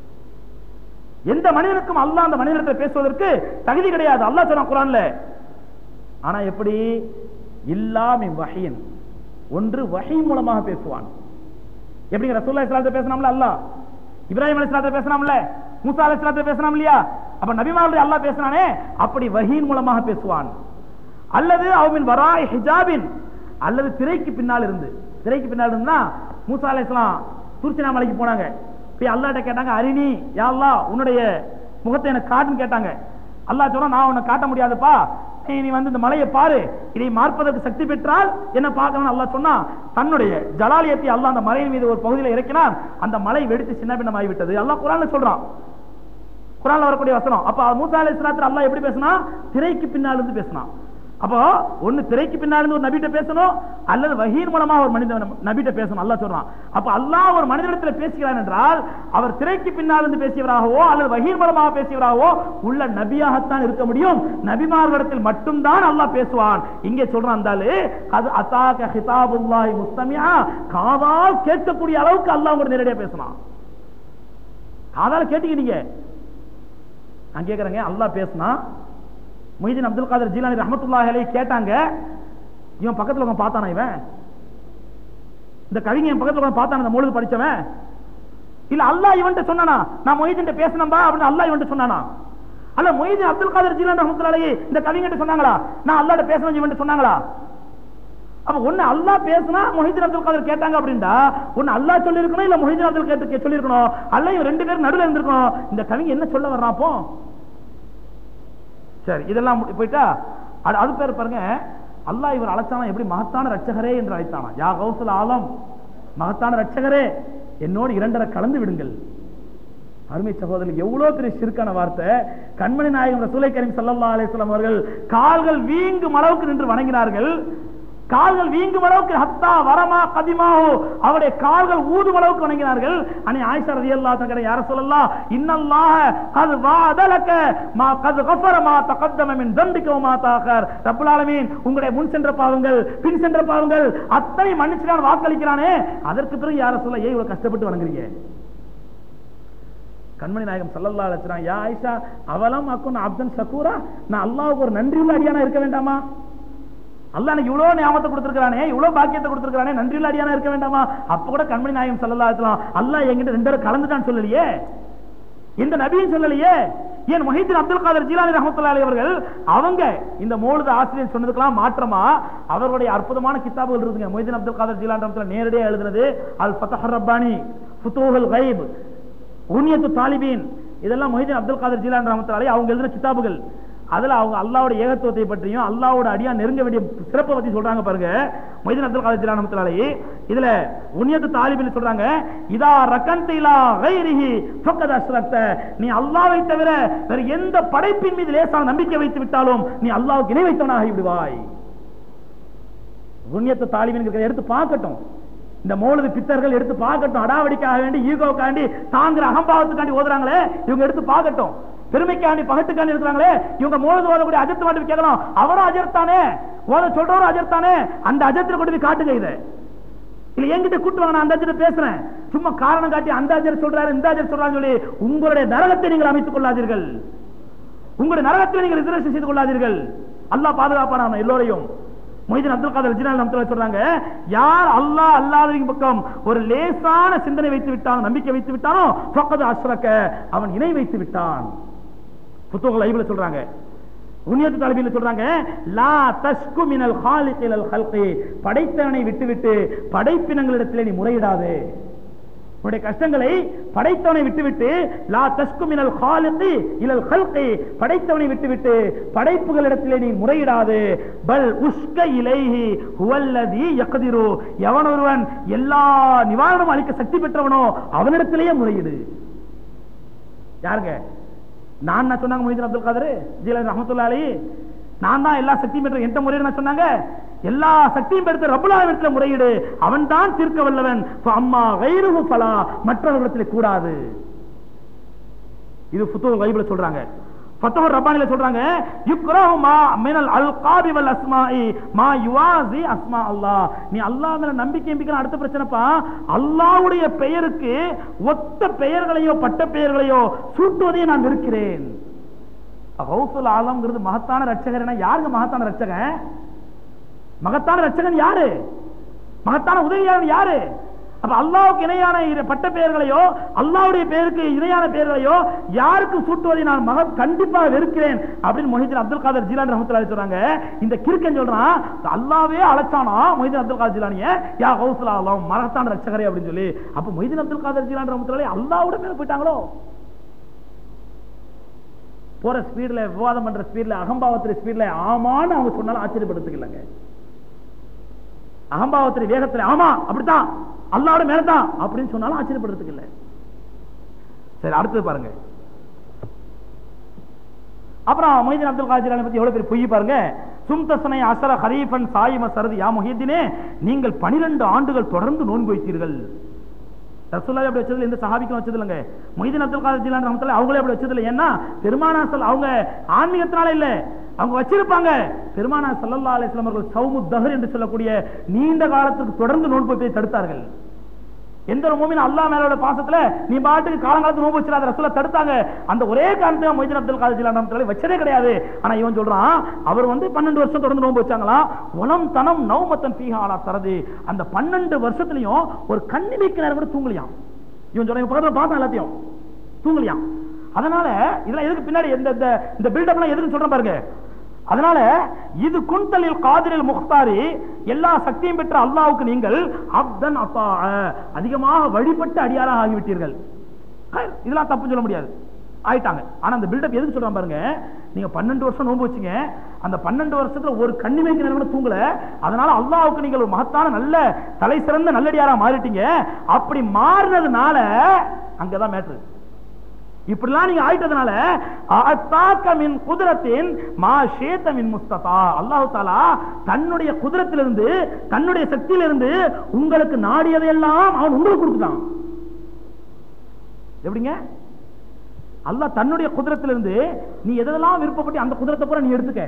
எந்த மனிதனுக்கும் அல்லாஹ் அந்த மனிதனிடத்தில் பேசுவதற்கு தகுதி கிடையாது அல்லாஹ் சொன்னான் குரான்ல ஆனா எப்படி இல்லாமி வஹியன் ஒன்று வஹி மூலமாக பேசுவான் எப்படி ரசூல்லா இஸ்லாத்தை பேசினாம்ல அல்லாஹ் இப்ராஹிம் அலைஹிஸ்ஸலாத்தை பேசினாம்ல மூசா அலைஹிஸ்ஸலாத்தை பேசினாம் இல்லையா அப்ப நபிமாருடைய அல்லாஹ் பேசினானே அப்படி வஹீன் மூலமாக பேசுவான் அல்லது அவமின் வராய் ஹிஜாபின் அல்லது திரைக்கு பின்னால் இருந்து திரைக்கு பின்னால் இருந்தா மூசா அலைஹிஸ்ஸலாம் துர்ச்சினா மலைக்கு போனாங்க போய் அல்லாஹ்ட்ட கேட்டாங்க அரிணி யா அல்லாஹ் உன்னுடைய முகத்தை எனக்கு காட்டுன்னு கேட்டாங்க அல்லாஹ் சொன்னா நான் உன்னை காட்ட முடியாதுப்பா நீ நீ வந்து இந்த மலையை பாரு இதை மார்ப்பதற்கு சக்தி பெற்றால் என்ன பார்க்கணும்னு அல்லாஹ் சொன்னா தன்னுடைய ஜலாலியத்தை அல்லாஹ் அந்த மலையின் மீது ஒரு பகுதியில் இறக்கினான் அந்த மலை வெடித்து சின்ன பின்னமாகி விட்டது அல்லாஹ் குரான்ல சொல்றான் குரான்ல வரக்கூடிய வசனம் அப்ப மூசா அலைஹிஸ்ஸலாத்து அல்லாஹ் எப்படி பேசினா திரைக்கு பின்னால் இருந்து பேசினான் அப்போ ஒண்ணு திரைக்கு பின்னால் இருந்து ஒரு நபிட்ட பேசணும் அல்லது வஹீர் மூலமா ஒரு மனிதன் நபிட்ட பேசணும் அல்லாஹ் சொல்றான் அப்ப அல்லாஹ் ஒரு மனிதனிடத்தில் பேசுகிறான் என்றால் அவர் திரைக்கு பின்னால் இருந்து பேசியவராகவோ அல்லது வஹீர் மூலமாக பேசியவராகவோ உள்ள நபியாகத்தான் இருக்க முடியும் நபிமார்களிடத்தில் மட்டும்தான் அல்லாஹ் பேசுவான் இங்கே சொல்றான் அந்தாலு அது அத்தாக்க ஹிதாபுல்லாஹி முஸ்தமியா காதால் கேட்கக்கூடிய அளவுக்கு அல்லாஹ் உங்களை நேரடியா பேசலாம் காதால கேட்டீங்க நீங்க நான் கேட்கறேங்க அல்லாஹ் பேசினா மொய்தீன் அப்துல் காதர் ஜீலானி ரஹமத்துல்லாஹி அலைஹி கேட்டாங்க இவன் பக்கத்துல உட்கார்ந்து பார்த்தானா இவன் இந்த கவிஞன் என் பக்கத்துல உட்கார்ந்து பார்த்தான இந்த முழுது படிச்சவன் இல்ல அல்லாஹ் இவன்ட்ட சொன்னானா நான் மொய்தீன் பேசணும்பா அப்படின்னு அல்லாஹ் இவன்ட்ட சொன்னானா அல்ல மொய்தீன் அப்துல் காதர் ஜீலானி ரஹமத்துல்லாஹி அலைஹி இந்த கவிஞன்ட்ட சொன்னாங்களா நான் அல்லாஹ்ட்ட பேசணும் இவன்ட்ட சொன்னாங்களா அப்ப ஒண்ணு அல்லாஹ் பேசினா மொஹிதீன் அப்துல் காதர் கேட்டாங்க அப்படின்னா ஒண்ணு அல்லாஹ் சொல்லி இருக்கணும் இல்ல மொஹிதீன் அப்துல் கேட்டு சொல்லி இருக்கணும் அல்ல இவன் ரெண்டு பேரும் நடுவில் இருந்திருக்கணும் இந்த கவிஞன் என்ன சொல்ல வர்றான் அப்போ சரி இதெல்லாம் முடி- போயிட்டா அது- அது பேர் பாருங்க அல்லாஹ் இவர் அழைச்சானா எப்படி மகத்தான ரட்சகரே என்று அழைத்தானா யா கௌசல் ஆலம் மகத்தான ரட்சகரே என்னோடு இரண்டரை கலந்து விடுங்கள் அருமை சகோதரர் எவ்வளவு பெரிய சிறுக்கான வார்த்தை கண்மணி நாயகம் ரசூலை கரீம் ஸல்லல்லாஹு அலைஹி வஸல்லம் அவர்கள் கால்கள் வீங்கும் அளவுக்கு நின்று வணங்கினார்கள் கால்கள் வீங்கும் அளவுக்கு ஹத்தா வரமா கதிமாவோ அவருடைய கால்கள் ஊதும் அளவுக்கு வணங்கினார்கள் அனி ஆயிஷா ரலியல்லாஹு தஆலா யார சொல்லலாம் இன்னல்லாஹ கத் வஅதலக மா கத் கஃபர மா தகத்தம மின் தம்பிக வ மா தாகர் ரப்பல் ஆலமீன் உங்களுடைய முன் சென்ற பாவங்கள் பின் சென்ற பாவங்கள் அத்தனை மன்னிச்சுதான் வாக்களிக்கிறானே அதற்கு பிறகு யார சொல்ல ஏன் இவ்வளவு கஷ்டப்பட்டு வணங்குறீங்க கண்மணி நாயகம் சல்லல்லா அழைச்சான் யா ஆயிஷா அவலம் அக்குன் அப்தன் ஷக்கூரா நான் அல்லாஹ்வுக்கு ஒரு நன்றியுள்ள அடியானா இருக்க வேண்டாமா அல்லாஹ் எனக்கு இவ்வளவு ஞாபகத்தை கொடுத்திருக்கானே இவ்வளவு பாக்கியத்தை கொடுத்திருக்கானே நன்றியுள்ள அடியானா இருக்க வேண்டாமா அப்ப கூட கண்மணி நாயகம் சல்லல்லா அழைச்சலாம் அல்லாஹ் என்கிட்ட ரெண்டு பேரும் கலந்துட்டான்னு சொல்லலையே இந்த நபியும் சொல்லலையே ஏன் மொஹிதீன் அப்துல் காதர் ஜீலானி ரஹமத்துல்லாஹி அலைஹி அவர்கள் அவங்க இந்த மௌலித ஆசிரியர் சொன்னதுக்கெல்லாம் மாற்றமா அவர்களுடைய அற்புதமான கிதாபுகள் இருக்குங்க மொஹிதீன் அப்துல் காதர் ஜீலானி ரஹமத்துல்லாஹி நேரடியாக எழுதுனது அல் ஃபதஹ் ரப்பானி ஃபுதூஹுல் கைப் உன்னியத்து தாலிபீன் இதெல்லாம் மொஹிதீன் அப்துல் காதர் ஜீலான் ரஹமத்துல்லாஹி அவங்க எழுதின கிதாபுகள் அதுல அவங்க அல்லாஹ்வோட ஏகத்துவத்தை பற்றியும் அல்லாஹ்வோட அடியா நெருங்க வேண்டிய சிறப்பை பத்தி சொல்றாங்க பாருங்க மொஹிதீன் அப்துல் காதர் ஜீலான் ரஹமத்துல்லாஹி இதுல உன்னியத்து தாலிபீன் சொல்றாங்க இதா ரகந்த இலா கைரிஹி ஃபக்கத் அஸ்ரக்த நீ அல்லாஹ்வை தவிர வேற எந்த படைப்பின் மீது லேசான நம்பிக்கை வைத்து விட்டாலும் நீ அல்லாஹ்வுக்கு இணை வைத்தவனாகி விடுவாய் புண்ணியத்தை தாலிபின் எடுத்து பார்க்கட்டும் இந்த மௌலது பித்தர்கள் எடுத்து பார்க்கட்டும் அடாவடிக்காக வேண்டி ஈகோக்காண்டி தாங்கிற அகம்பாவத்துக்காண்டி ஓதுறாங்களே இவங்க எடுத்து பார்க்கட்டும் பெருமைக்காண்டி பகட்டுக்காண்டி இருக்கிறாங்களே இவங்க மௌலது ஓதக்கூடிய அஜத்து மட்டும் கேட்கலாம் அவரும் அஜர்த்தானே ஓத சொல்றவரும் அஜர்த்தானே அந்த அஜத்துல கொண்டு போய் காட்டுங்க இதை இல்ல என்கிட்ட கூட்டு வாங்க நான் அந்த அஜர் பேசுறேன் சும்மா காரணம் காட்டி அந்த அஜர் சொல்றாரு இந்த அஜர் சொல்றான்னு சொல்லி உங்களுடைய நரகத்தை நீங்கள் அமைத்துக் கொள்ளாதீர்கள் உங்களுடைய நரகத்தில் நீங்கள் ரிசர்வேஷன் செய்து கொள்ளாதீர்கள் அல்லாஹ் பாதுகாப்பான நம்ம எல்லோரையும் மொய்தீன் அப்துல் காதர் ஜினால் நம்ம சொல்றாங்க யார் அல்லாஹ் அல்லாதவரின் பக்கம் ஒரு லேசான சிந்தனை வைத்து விட்டானோ நம்பிக்கை வைத்து விட்டானோ ஃபக்கது அஷ்ரக்க அவன் இணை வைத்து விட்டான் புத்தகங்கள் ஐபில சொல்றாங்க உன்னியத்து தலைவியில் சொல்றாங்க லா தஸ்கு மினல் ஹாலிக் இலல் ஹல்கி படைத்தவனை விட்டுவிட்டு படைப்பினங்களிடத்திலே நீ முறையிடாதே உன்னுடைய கஷ்டங்களை படைத்தவனை விட்டுவிட்டு லா தஸ்கு மினல் காலிகி இலல் ஹல்கி படைத்தவனை விட்டுவிட்டு படைப்புகளிடத்திலே நீ முறையிடாது பல் உஸ்க இலைஹி ஹுவல்லதி யக்திரு எவன் ஒருவன் எல்லா நிவாரணம் அளிக்க சக்தி பெற்றவனோ அவனிடத்திலேயே முறையிடு யாருங்க நான் என்ன சொன்னாங்க மொய்தீன் அப்துல் காதர் ஜீலன் ரஹமத்துல்லா அலி நான் தான் எல்லா சக்தியும் பெற்ற எந்த முறையில் சொன்னாங்க எல்லா சக்தியும் பெற்ற ரபுல்லாவிடத்தில் முறையீடு அவன் தான் தீர்க்க வல்லவன் அம்மா வைருகு பலா மற்றவர்களிடத்தில் கூடாது இது புத்தக வைபிள சொல்றாங்க ஃபத்தஹுர் ரப்பானில சொல்றாங்க யுக்ரஹு மா மினல் அல்காபி வல் அஸ்மாஇ மா யுவாசி அஸ்மா அல்லாஹ் நீ அல்லாஹ் மேல நம்பிக்கை நம்பிக்கை அடுத்த பிரச்சனைப்பா அல்லாஹ்வுடைய பெயருக்கு ஒத்த பெயர்களையோ பட்ட பெயர்களையோ சூட்டுவதை நான் இருக்கிறேன் கௌசுல் ஆலம்ங்கிறது மகத்தான ரட்சகர் யாருங்க மகத்தான ரட்சகன் மகத்தான ரட்சகன் யாரு மகத்தான உதவியாளன் யாரு அப்ப அல்லாவுக்கு இணையான இரு- பட்ட பெயர்களையோ அல்லாவுடைய பெயருக்கு இணையான பெயர்களையோ யாருக்கும் சூட்டுவதை நான் மக கண்டிப்பாக வெறுக்கிறேன் அப்படின்னு மொஹிதீன் அப்துல் காதர் ஜிலான் ரஹமத்துல்லாஹி சொல்றாங்க இந்த கிறுக்கன் சொல்றான் அல்லாவே அழைச்சானா மொஹிதீன் அப்துல் காதர் ஜிலானிய யா கௌசுல் ஆலம் மகத்தான ரட்சகரே அப்படின்னு சொல்லி அப்ப மொஹிதீன் அப்துல் காதர் ஜிலான் ரஹமத்துல்லாஹி அல்லாவோட மேல போயிட்டாங்களோ போற ஸ்பீட்ல விவாதம் பண்ற ஸ்பீட்ல அகம்பாவத்துல ஸ்பீட்ல ஆமான்னு அவங்க சொன்னாலும் ஆச்சரியப்படுறதுக்கு இல்லைங்க அகம்பாவத்துல வேகத்துல ஆமா அப்படித்தான் அல்லாவோட மேலதான் அப்படின்னு சொன்னாலும் ஆச்சரியப்படுறதுக்கு இல்லை சரி அடுத்தது பாருங்க அப்புறம் மொய்தீன் அப்துல் காதிர் பத்தி எவ்வளவு பெரிய பொய் பாருங்க சும்தசனை அசர ஹரீஃபன் சாயிம சரதி யா முஹிதீனே நீங்கள் 12 ஆண்டுகள் தொடர்ந்து நோன்பு வைத்தீர்கள் ரசூலுல்லாஹி அப்படி வச்சதுல எந்த சஹாபிக்கும் வச்சது இல்லைங்க மொய்தீன் அப்துல் காதர் ஜிலான் ரஹமத்துல்லாஹி அவங்களே அப்படி வச்சது இல்லை ஏன்னா பெருமானா சல் அவங்க ஆன்மீகத்தினால இல்ல அவங்க வச்சிருப்பாங்க பெருமானா ஸல்லல்லாஹு அலைஹி வஸல்லம் அவர்கள் சௌமு தஹர் என்று சொல்லக்கூடிய நீண்ட காலத்துக்கு தொடர்ந்து நோன்பு வைப்பதை தடுத்தார்கள் எந்த ஒரு மூமின் அல்லாஹ் மேலோட பாசத்துல நீ பாட்டுக்கு காலங்காலத்து நோன்பு வச்சிடாத ரசூலை தடுத்தாங்க அந்த ஒரே காரணத்தை மொய்தீன் அப்துல் காதர் ஜிலான் ரஹமத்துல்லாஹி வச்சதே கிடையாது ஆனா இவன் சொல்றான் அவர் வந்து 12 வருஷம் தொடர்ந்து நோன்பு வச்சாங்களா உலம் தனம் நௌமத்தன் ஃபீஹா அலா தரது அந்த 12 வருஷத்துலயும் ஒரு கண்ணிமைக்கு நேரம் கூட தூங்கலையாம் இவன் சொல்றான் இவன் பக்கத்துல பார்த்தான் எல்லாத்தையும் தூங்கலையாம் அதனால இதெல்லாம் எதுக்கு பின்னாடி இந்த இந்த இந்த பில்டப்லாம் எதுக்கு சொல்றேன் பாருங்க அதனால இது குந்தலில் காதிரில் முக்தாரி எல்லா சக்தியும் பெற்ற அல்லாஹ்வுக்கு நீங்கள் அப்தன் அப்பா அதிகமாக வழிபட்டு அடியாராக ஆகிவிட்டீர்கள் ஹை, இதெல்லாம் தப்பு சொல்ல முடியாது ஆயிட்டாங்க ஆனா அந்த பில்டப் எதுக்கு சொல்றான் பாருங்க நீங்க பன்னெண்டு வருஷம் நோன்பு வச்சீங்க அந்த பன்னெண்டு வருஷத்துல ஒரு கண்ணிமைக்கு நேரம் கூட தூங்கல அதனால அல்லாஹ்வுக்கு நீங்கள் ஒரு மகத்தான நல்ல தலை சிறந்த நல்லடியாரா மாறிட்டீங்க அப்படி மாறினதுனால அங்கதான் மேட்ரு இப்படிலாம் நீங்க ஆயிட்டதுனால அத்தாக்க மின் குதிரத்தின் மா ஷேத்த மின் முஸ்தபா அல்லாஹ் தாலா தன்னுடைய குதிரத்திலிருந்து தன்னுடைய சக்தியிலிருந்து உங்களுக்கு நாடியதையெல்லாம் அவன் உங்களுக்கு கொடுத்துட்டான் எப்படிங்க அல்லாஹ் தன்னுடைய குதிரத்திலிருந்து நீ எதெல்லாம் விருப்பப்பட்டு அந்த குதிரத்தை பூரா நீ எடுத்துக்க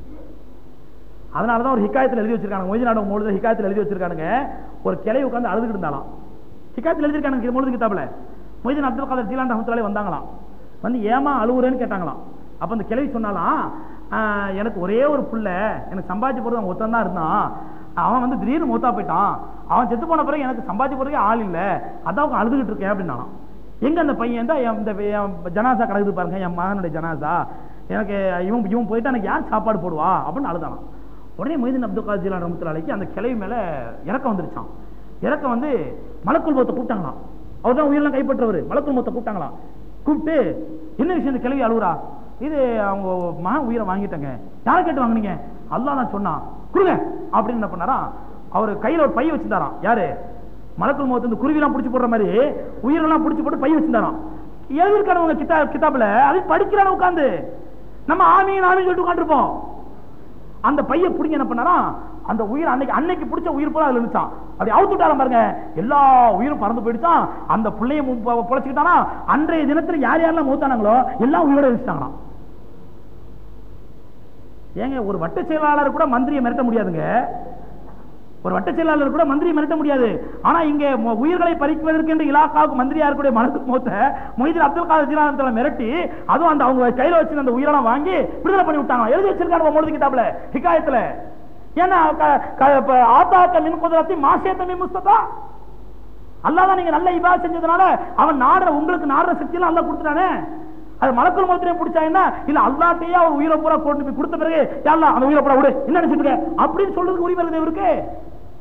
அதனாலதான் ஒரு ஹிக்காயத்தில் எழுதி வச்சிருக்காங்க மொய்தி நாடகம் முழுது ஹிக்காயத்தில் எழுதி வச்சிருக்கானுங்க ஒரு கிளை உட்கார்ந்து அழுதுகிட்டு இருந்தாலாம் ஹிக்காயத்தில் எழுதியிருக்கானுங்க முழுது கிதாபில் மொய்தீன் அப்துல் காதர் ஜீலான் ரஹமத்துல்லாஹி வந்தாங்களாம் வந்து ஏமா அழுவுறேன்னு கேட்டாங்களாம் அப்ப அந்த கிளவி சொன்னாலாம் "ஆஹ், எனக்கு ஒரே ஒரு புள்ள எனக்கு சம்பாதிச்சு போறது அவன் ஒருத்தன் தான் இருந்தான் அவன் வந்து திடீர்னு மூத்தா போயிட்டான் அவன் செத்து போன பிறகு எனக்கு சம்பாதிச்சு போறதுக்கே ஆள் இல்ல அதான் அவங்க அழுதுகிட்டு இருக்கேன் அப்படின்னாலாம் எங்க அந்த பையன் தான் என் இந்த என் ஜனாசா கிடக்குது பாருங்க என் மகனுடைய ஜனாசா எனக்கு இவன் இவன் போயிட்டு எனக்கு யார் சாப்பாடு போடுவா அப்படின்னு அழுதானாம் உடனே மொய்தீன் அப்துல் காதர் ஜீலான் ரஹமத்துல்லாஹிக்கு அந்த கிளவி மேல இறக்கம் வந்துருச்சான் இறக்கம் வந்து மலக்குள் போத்தை கூப்பிட்டாங்களாம் அவர் தான் உயிரெல்லாம் கைப்பற்றவர் மலக்குள் மொத்த கூப்பிட்டாங்களாம் கூப்பிட்டு என்ன விஷயம் இந்த கிளவி அழுவுறா இது அவங்க மகன் உயிரை வாங்கிட்டாங்க யாரை கேட்டு வாங்குனீங்க அல்லாஹ் தான் சொன்னான் கொடுங்க அப்படின்னு என்ன பண்ணாராம் அவர் கையில ஒரு பை வச்சிருந்தாராம் யாரு மலக்குள் முகத்து இந்த குருவிலாம் பிடிச்சி போடுற மாதிரி உயிரெல்லாம் பிடிச்சி போட்டு பை வச்சிருந்தாராம் எழுதிருக்கானவங்க கிட்டா கிதாபுல அது படிக்கிறான உட்காந்து நம்ம ஆமீன் ஆமீன் சொல்லிட்டு உட்காந்துருப்போம் அந்த பைய பிடிங்க என்ன பண்ணாராம் அந்த உயிர் அன்னைக்கு அன்னைக்கு பிடிச்ச உயிர் போல அதுல இருந்துச்சான் அப்படி அவுத்து விட்டாராம் பாருங்க எல்லா உயிரும் பறந்து போயிடுச்சான் அந்த பிள்ளைய மு- பொ- பொழைச்சுக்கிட்டானா அன்றைய தினத்துல யார் யாரெல்லாம் மூத்தானாங்களோ எல்லாம் உயிரோட இருந்துட்டாங்களாம் ஏங்க ஒரு வட்ட செயலாளர் கூட மந்திரியை மிரட்ட முடியாதுங்க ஒரு வட்ட செயலாளர் கூட மந்திரியை மிரட்ட முடியாது ஆனா இங்க மொ- உயிர்களை பறிப்பதற்கு என்று இலாக்காவுக்கு மந்திரியா இருக்கக்கூடிய மனசுக்கு மூத்த மொய்தீன் அப்துல் காதர் ஜீலானத்துல மிரட்டி அதுவும் அந்த அவங்க கையில வச்சு அந்த உயிரெல்லாம் வாங்கி விடுதலை பண்ணி விட்டாங்க எழுதி வச்சிருக்காங்க மொழி கிட்டாப்ல ஹிகாயத்துல ஏன்னா க- க- இப்ப ஆத்தாக்க மின் குதிரத்தை மாசேத்த மின் முஸ்ததா அல்லாதான் நீங்க நல்ல இபா செஞ்சதுனால அவன் நாடுற உங்களுக்கு நாடுற சக்தி எல்லாம் அல்லா கொடுத்துட்டானே அது மலக்குள் மொத்தத்தையும் பிடிச்சா என்ன இல்ல அல்லாட்டையே அவர் உயிரை பூரா கொண்டு போய் கொடுத்த பிறகு யாரெல்லாம் அந்த உயிரை பூரா விடு என்ன நினைச்சிட்டு இருக்க அப்படின்னு சொல்றதுக்கு உரிமை இருக்குது இவருக்கு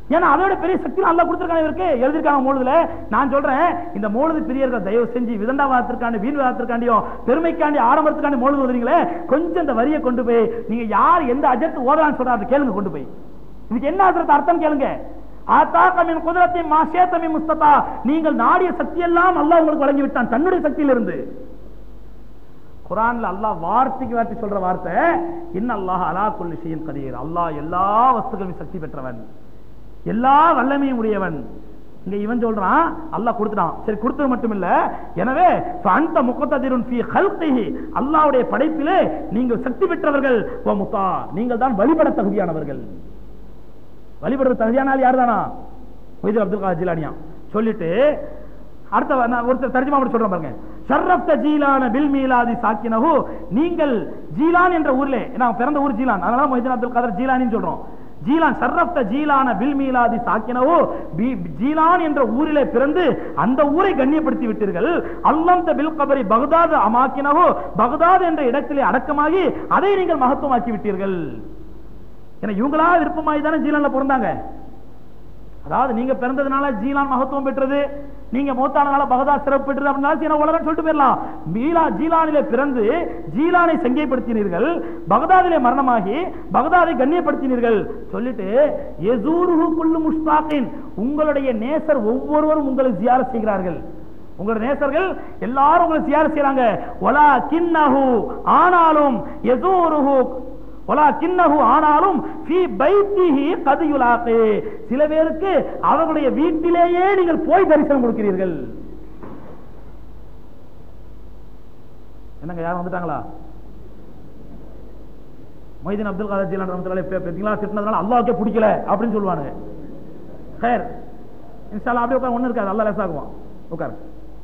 ஏன்னா அதோட பெரிய சக்தி அல்லாஹ் கொடுத்திருக்காங்க இவருக்கு எழுதிருக்காங்க மூலதுல நான் சொல்றேன் இந்த மூலது பிரியர்கள் தயவு செஞ்சு விதண்டாவாதத்திற்காண்டி வீண் வாதத்திற்காண்டியும் பெருமைக்காண்டி ஆடம்பரத்துக்காண்டி மூலது ஓதுறீங்களே கொஞ்சம் இந்த வரியை கொண்டு போய் நீங்க யார் எந்த அஜத்து ஓதலான்னு சொல்றாரு கேளுங்க கொண்டு போய் இதுக்கு என்ன அர்த்தம் அர்த்தம் கேளுங்க ஆத்தாக்கமின் குதிரத்தை மாசேத்தமி முஸ்தபா நீங்கள் நாடிய சக்தி எல்லாம் அல்லாஹ் உங்களுக்கு வழங்கி விட்டான் தன்னுடைய சக்தியிலிருந்து குரான்ல அல்லாஹ் வார்த்தைக்கு வார்த்தை சொல்ற வார்த்தை இன்ன அல்லாஹ் அலா குல்லி ஷையின் கதீர் அல்லாஹ் எல்லா வஸ்துக்களும் சக்தி பெற்றவன் எல்லா வல்லமையும் உடையவன் இங்க இவன் சொல்றான் அல்லாஹ் கொடுத்துட்டான் சரி கொடுத்தது மட்டும் இல்ல எனவே அந்த முகத்ததிருன் ஃபீ ஹல்கிஹி அல்லாஹ்வுடைய படைப்பிலே நீங்கள் சக்தி பெற்றவர்கள் வ முத்தா நீங்கள் தான் வழிபட தகுதியானவர்கள் வழிபடுற தகுதியான ஆள் யார் தானா மொய்து அப்துல் காதர் ஜிலானியா சொல்லிட்டு அடுத்த வ- நான் ஒருத்தர் தர்ஜமா பண்ணி சொல்றேன் பாருங்க ஷர்ரப்த ஜீலான பில் மீலாதி சாக்கினஹு நீங்கள் ஜீலான் என்ற ஊர்ல நான் பிறந்த ஊர் ஜீலான் அதனால மொய்தீன் அப்துல் காதர் ஜீலானின்னு சொல்றோம் ஜீலான் ஷர்ரப்த ஜீலான பில் மீலாதி சாக்கினஹு பி- ஜீலான் என்ற ஊரிலே பிறந்து அந்த ஊரை கண்ணியப்படுத்தி விட்டீர்கள் அல்லம் பில் கபரி பகதாத் அமாக்கினஹு பகதாத் என்ற இடத்திலே அடக்கமாகி அதை நீங்கள் மகத்துவமாக்கி விட்டீர்கள் ஏன்னா இவங்களா விருப்பமாய் தானே ஜீலான்ல பிறந்தாங்க அதாவது நீங்க பிறந்ததுனால ஜீலான் மகத்துவம் பெற்றது நீங்க மூத்தானனால பகதாத் சிறப்பு பெற்றது அப்படின்னா சீன உலகம் சொல்லிட்டு போயிடலாம் மீலா ஜீலானிலே பிறந்து ஜீலானை சங்கைப்படுத்தினீர்கள் பகதாதிலே மரணமாகி பகதாதை கண்ணியப்படுத்தினீர்கள் சொல்லிட்டு எசூருஹு குல்லு முஸ்தாகின் உங்களுடைய நேசர் ஒவ்வொருவரும் உங்களை ஜியாரத் செய்கிறார்கள் உங்களுடைய நேசர்கள் எல்லாரும் உங்களை ஜியாரத் செய்றாங்க ஒலா கின்னஹு ஆனாலும் எசூருஹு ஒலா கின்னஹு ஆனாலும் ஃபீ பைத்திஹி கது யுலாகே சில பேருக்கு அவர்களுடைய வீட்டிலேயே நீங்கள் போய் தரிசனம் கொடுக்கிறீர்கள் என்னங்க யாரும் வந்துட்டாங்களா மொய்தீன் அப்துல் காதர் ஜீலான் ரஹமத்துல்லாஹி பார்த்தீங்களா திட்டினதுனால அல்லாஹ்க்கே பிடிக்கல அப்படின்னு சொல்லுவானுங்க ஹேர் இன்ஷால்லா அப்படியே உட்கார் ஒண்ணு இருக்காது அல்லாஹ் லேசாகுவான் உட்காரு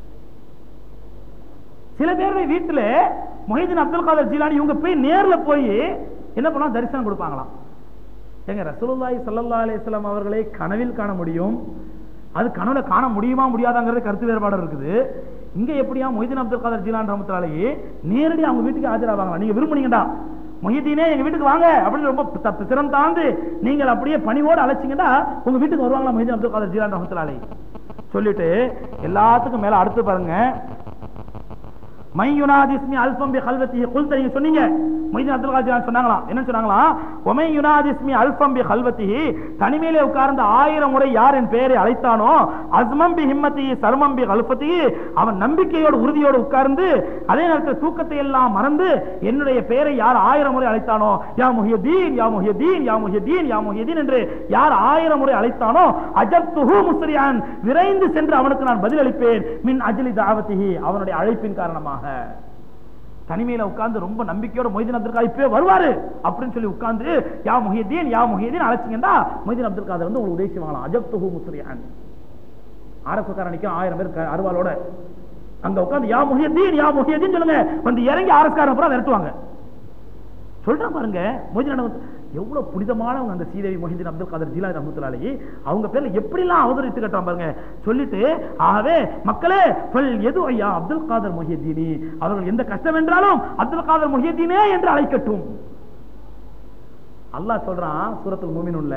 சில பேருடைய வீட்டுல மொஹிதீன் அப்துல் காதர் ஜீலானி இவங்க போய் நேர்ல போய் என்ன பண்ணலாம் தரிசனம் கொடுப்பாங்களாம் ஏங்க ரசூலுல்லாஹி ஸல்லல்லாஹு அலைஹி வஸல்லம் அவர்களை கனவில் காண முடியும் அது கனவுல காண முடியுமா முடியாதாங்கிறது கருத்து வேறுபாடு இருக்குது இங்க எப்படியா மொஹிதீன் அப்துல் காதர் ஜீலான் ரஹமத்துல்லாஹி நேரடி அவங்க வீட்டுக்கு ஆஜராவாங்களா நீங்க விரும்புனீங்கடா மொஹிதீனே எங்க வீட்டுக்கு வாங்க அப்படின்னு ரொம்ப த- சிரம் தாழ்ந்து நீங்கள் அப்படியே பணிவோடு அழைச்சிங்கன்னா உங்க வீட்டுக்கு வருவாங்களா மொஹிதீன் அப்துல் காதர் ஜீலான் ரஹமத்துல்லாஹி சொல்லிட்டு எல்லாத்துக்கும் மேல அடுத்து பாருங்க மை யுனாதிஸ்மி அல்பம் பி கல்வத்திஹி குல்த நீங்க சொன்னீங்க மொய்தீன் அப்துல் காதிர் சொன்னாங்களாம் என்ன சொன்னாங்களாம் ஒமை யுனாதிஸ்மி அல்பம் பி கல்வத்திஹி தனிமையிலே உட்கார்ந்து ஆயிரம் முறை யார் என் பெயரை அழைத்தானோ அஸ்மம் பி ஹிம்மத்திஹி சர்மம் பி கல்பத்திஹி அவன் நம்பிக்கையோடு உறுதியோடு உட்கார்ந்து அதே நேரத்தில் தூக்கத்தை எல்லாம் மறந்து என்னுடைய பெயரை யார் ஆயிரம் முறை அழைத்தானோ யா முஹியதீன் யா முஹியதீன் யா முஹியதீன் யா முஹியதீன் என்று யார் ஆயிரம் முறை அழைத்தானோ அஜப்துஹு முஸ்ரியான் விரைந்து சென்று அவனுக்கு நான் பதிலளிப்பேன் மின் அஜலி தாவத்திஹி அவனுடைய அழைப்பின் காரணமாக தனிமையில உட்கார்ந்து ரொம்ப நம்பிக்கையோட மொய்தீன் அப்துல் காதர் இப்பவே வருவாரு அப்படின்னு சொல்லி உட்கார்ந்து யா முஹியதீன் யா முஹியதீன் அழைச்சிங்கன்னா மொய்தீன் அப்துல் காதர் வந்து உங்களுக்கு உதவி செய்வாங்களாம் அஜப்துஹு முஸ்ரியான் ஆர்எஸ்காரன் நிற்கும் ஆயிரம் பேர் க- அருவாளோட அங்க உட்கார்ந்து யா முஹியதீன் யா முஹியதீன் சொல்லுங்க வந்து இறங்கி ஆர்எஸ்காரன் பூரா விரட்டுவாங்க சொல்றேன் பாருங்க மொய்தீன் அண்ணன் எவ்வளவு புனிதமானவங்க அந்த சீதேவி மொஹிதீன் அப்துல் காதர் ஜிலா ரஹமத்துல்லாஹி அவங்க பேர்ல எப்படிலாம் அவதரித்து கட்டுறான் பாருங்க சொல்லிட்டு ஆகவே மக்களே ஃபல் எது ஐயா அப்துல் காதர் மொஹியதீனி அவர்கள் எந்த கஷ்டம் என்றாலும் அப்துல் காதர் மொஹியதீனே என்று அழைக்கட்டும் அல்லாஹ் சொல்றான் சூரத்துல் மூமினுல்ல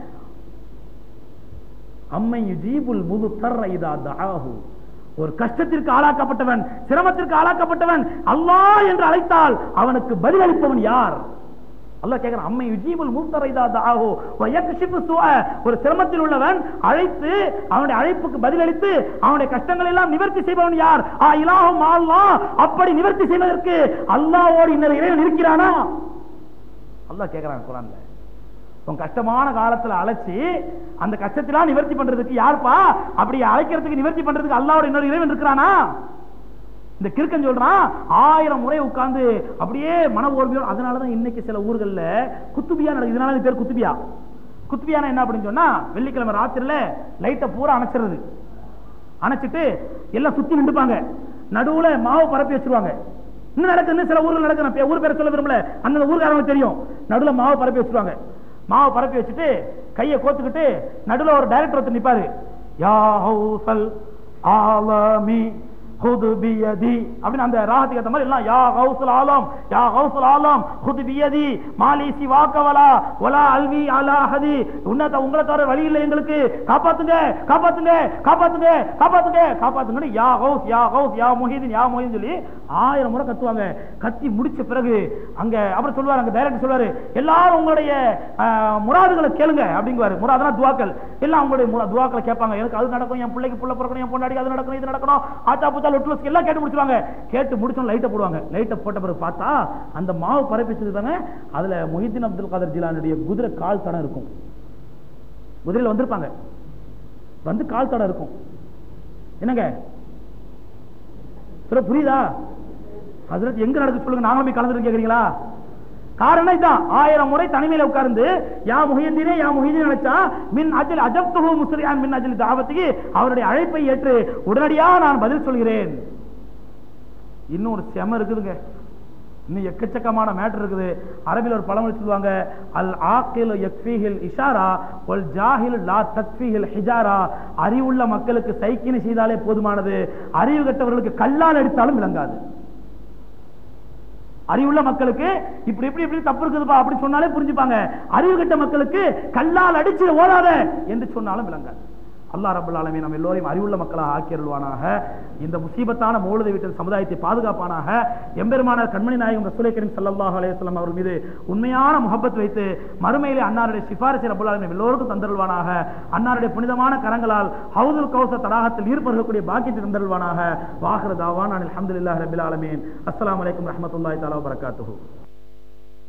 அம்மை யுஜீபுல் முது தர்ர இதா தஆஹு ஒரு கஷ்டத்திற்கு ஆளாக்கப்பட்டவன் சிரமத்திற்கு ஆளாக்கப்பட்டவன் அல்லாஹ் என்று அழைத்தால் அவனுக்கு பதிலளிப்பவன் யார் அல்லாஹ் கேட்கிறான் அம்மை யுஜீபுல் முத்தர இதா தஆஹு வ யக்ஷிஃபு ஸுஅ ஒரு சிரமத்தில் உள்ளவன் அழைத்து அவனுடைய அழைப்புக்கு பதிலளித்து அவனுடைய கஷ்டங்களை எல்லாம் நிவர்த்தி செய்பவன் யார் ஆ இலாஹும் அல்லாஹ் அப்படி நிவர்த்தி செய்வதற்கு அல்லாஹ்வோடு இன்னொரு இறைவன் இருக்கிறானா அல்லாஹ் கேட்கிறான் குரான்ல உன் கஷ்டமான காலத்துல அழைச்சி அந்த கஷ்டத்தெல்லாம் நிவர்த்தி பண்றதுக்கு யாருப்பா அப்படி அழைக்கிறதுக்கு நிவர்த்தி பண்றதுக்கு அல்லாவோட இன்னொரு இறைவன் இருக்கிறானா இந்த கிறுக்கன் சொல்றான் ஆயிரம் முறை உட்கார்ந்து அப்படியே மன ஓர்மையோடு அதனாலதான் இன்னைக்கு சில ஊர்கள்ல குத்துபியா நடக்குது இதனால இது பேர் குத்துபியா குத்துபியானா என்ன அப்படின்னு சொன்னா வெள்ளிக்கிழமை ராத்திரில லைட்டை பூரா அணைச்சிருது அணைச்சிட்டு எல்லாம் சுத்தி நின்றுப்பாங்க நடுவுல மாவு பரப்பி வச்சிருவாங்க இன்னும் நடக்குது இன்னும் சில ஊர்கள் நடக்குது நான் பே- ஊர் பேரை சொல்ல விரும்பல அந்த ஊர்காரங்க தெரியும் நடுவுல மாவு பரப்பி வச்சிருவாங்க மாவு பரப்பி வச்சுட்டு கையை கோத்துக்கிட்டு நடுவுல ஒரு டைரக்டர் ஒருத்தர் நிப்பாரு யா ஹவுசல் ஆலமி ஹுது பியதி அப்படின்னு அந்த ராகத்துக்கு ஏத்த மாதிரி எல்லாம் யா கௌசுல் ஆலம் யா கௌசுல் ஆலம் ஹுது பியதி மாலி சிவாக்க வலா வலா அல்வி அலா ஹதி உன்னத உங்களை தவிர வழி இல்லை எங்களுக்கு காப்பாத்துங்க காப்பாத்துங்க காப்பாத்துங்க காப்பாத்துங்க காப்பாத்துங்க யா கௌஸ் யா கௌஸ் யா முஹீதீன் யா முஹீதீன் சொல்லி ஆயிரம் முறை கத்துவாங்க கத்தி முடிச்ச பிறகு அங்க அப்புறம் சொல்லுவாரு அங்க டைரக்டர் சொல்லுவாரு எல்லாரும் உங்களுடைய ஆஹ், முராதுகளை கேளுங்க அப்படிங்குவாரு முராதுனா துவாக்கள் எல்லாம் அவங்களுடைய முரா- துவாக்களை கேட்பாங்க எனக்கு அது நடக்கும் என் பிள்ளைக்கு புள்ள பிறக்கணும் என் பொண்டாடி அது நடக்கணும் இது நடக்கணும் ஆச்சா பூச்சா லொட்டு எல்லாம் கேட்டு முடிச்சுவாங்க கேட்டு முடிச்சோம் லைட்டை போடுவாங்க லைட்டை போட்ட பிறகு பார்த்தா அந்த மாவு பரப்பிச்சது தானே அதுல மொஹிதீன் அப்துல் காதர் ஜிலானுடைய குதிரை கால் தடம் இருக்கும் குதிரையில வந்திருப்பாங்க வந்து கால் தடம் இருக்கும் என்னங்க சொல்ல புரியுதா ஹசரத் எங்க நடக்கு சொல்லுங்க நாங்களும் போய் கலந்துட்டு கேக்குறீங்களா காரணம் இதான் ஆயிரம் முறை தனிமையில உட்கார்ந்து யா முஹியந்தீனே யா முஹிதீன் நினைச்சா மின் அஜல் அஜப்துஹு முஸ்லியான் மின் அஜல் தாவத்துக்கு அவருடைய அழைப்பை ஏற்று உடனடியா நான் பதில் சொல்கிறேன் இன்னும் ஒரு செம இருக்குதுங்க இன்னும் எக்கச்சக்கமான மேட்டர் இருக்குது அரபில் ஒரு பழமொழி சொல்லுவாங்க அல் ஆக்கில் யக்ஃபீஹில் இஷாரா ஒல் ஜாஹில் லா தக்ஃபீஹில் ஹிஜாரா அறிவுள்ள மக்களுக்கு சைக்கினை செய்தாலே போதுமானது அறிவு கெட்டவர்களுக்கு கல்லால் அடித்தாலும் விளங்காது அறிவுள்ள மக்களுக்கு இப்படி இப்படி இப்படி தப்பு இருக்குதுப்பா அப்படி சொன்னாலே புரிஞ்சுப்பாங்க அறிவு கெட்ட மக்களுக்கு கல்லால் அடிச்சு ஓடாத என்று சொன்னாலும் விளங்காது அல்லாஹ் ரபுல் ஆலமீன் நம்ம எல்லோரையும் அறிவுள்ள மக்களாக ஆக்கியருள்வானாக இந்த முசீபத்தான மௌலதை வீட்டில் சமுதாயத்தை பாதுகாப்பானாக எம்பெருமான கண்மணி நாயகம் ரசூலை கரீம் ஸல்லல்லாஹு அலைஹி வஸல்லம் அவர் மீது உண்மையான முகப்பத் வைத்து மறுமையிலே அன்னாருடைய சிபாரிசை ரபுல் ஆலமீன் எல்லோருக்கும் தந்தருள்வானாக அன்னாருடைய புனிதமான கரங்களால் ஹவுதுல் கௌசர் தடாகத்தில் நீர் பருகக்கூடிய பாக்கியத்தை தந்தருள்வானாக வாஹிர தாவான் அல்ஹம்துலில்லாஹி ரபில் ஆலமீன் அஸ்ஸலாமு அலைக்கும் ரஹ்மத்துல்லாஹி தஆலா வபரகாத்துஹு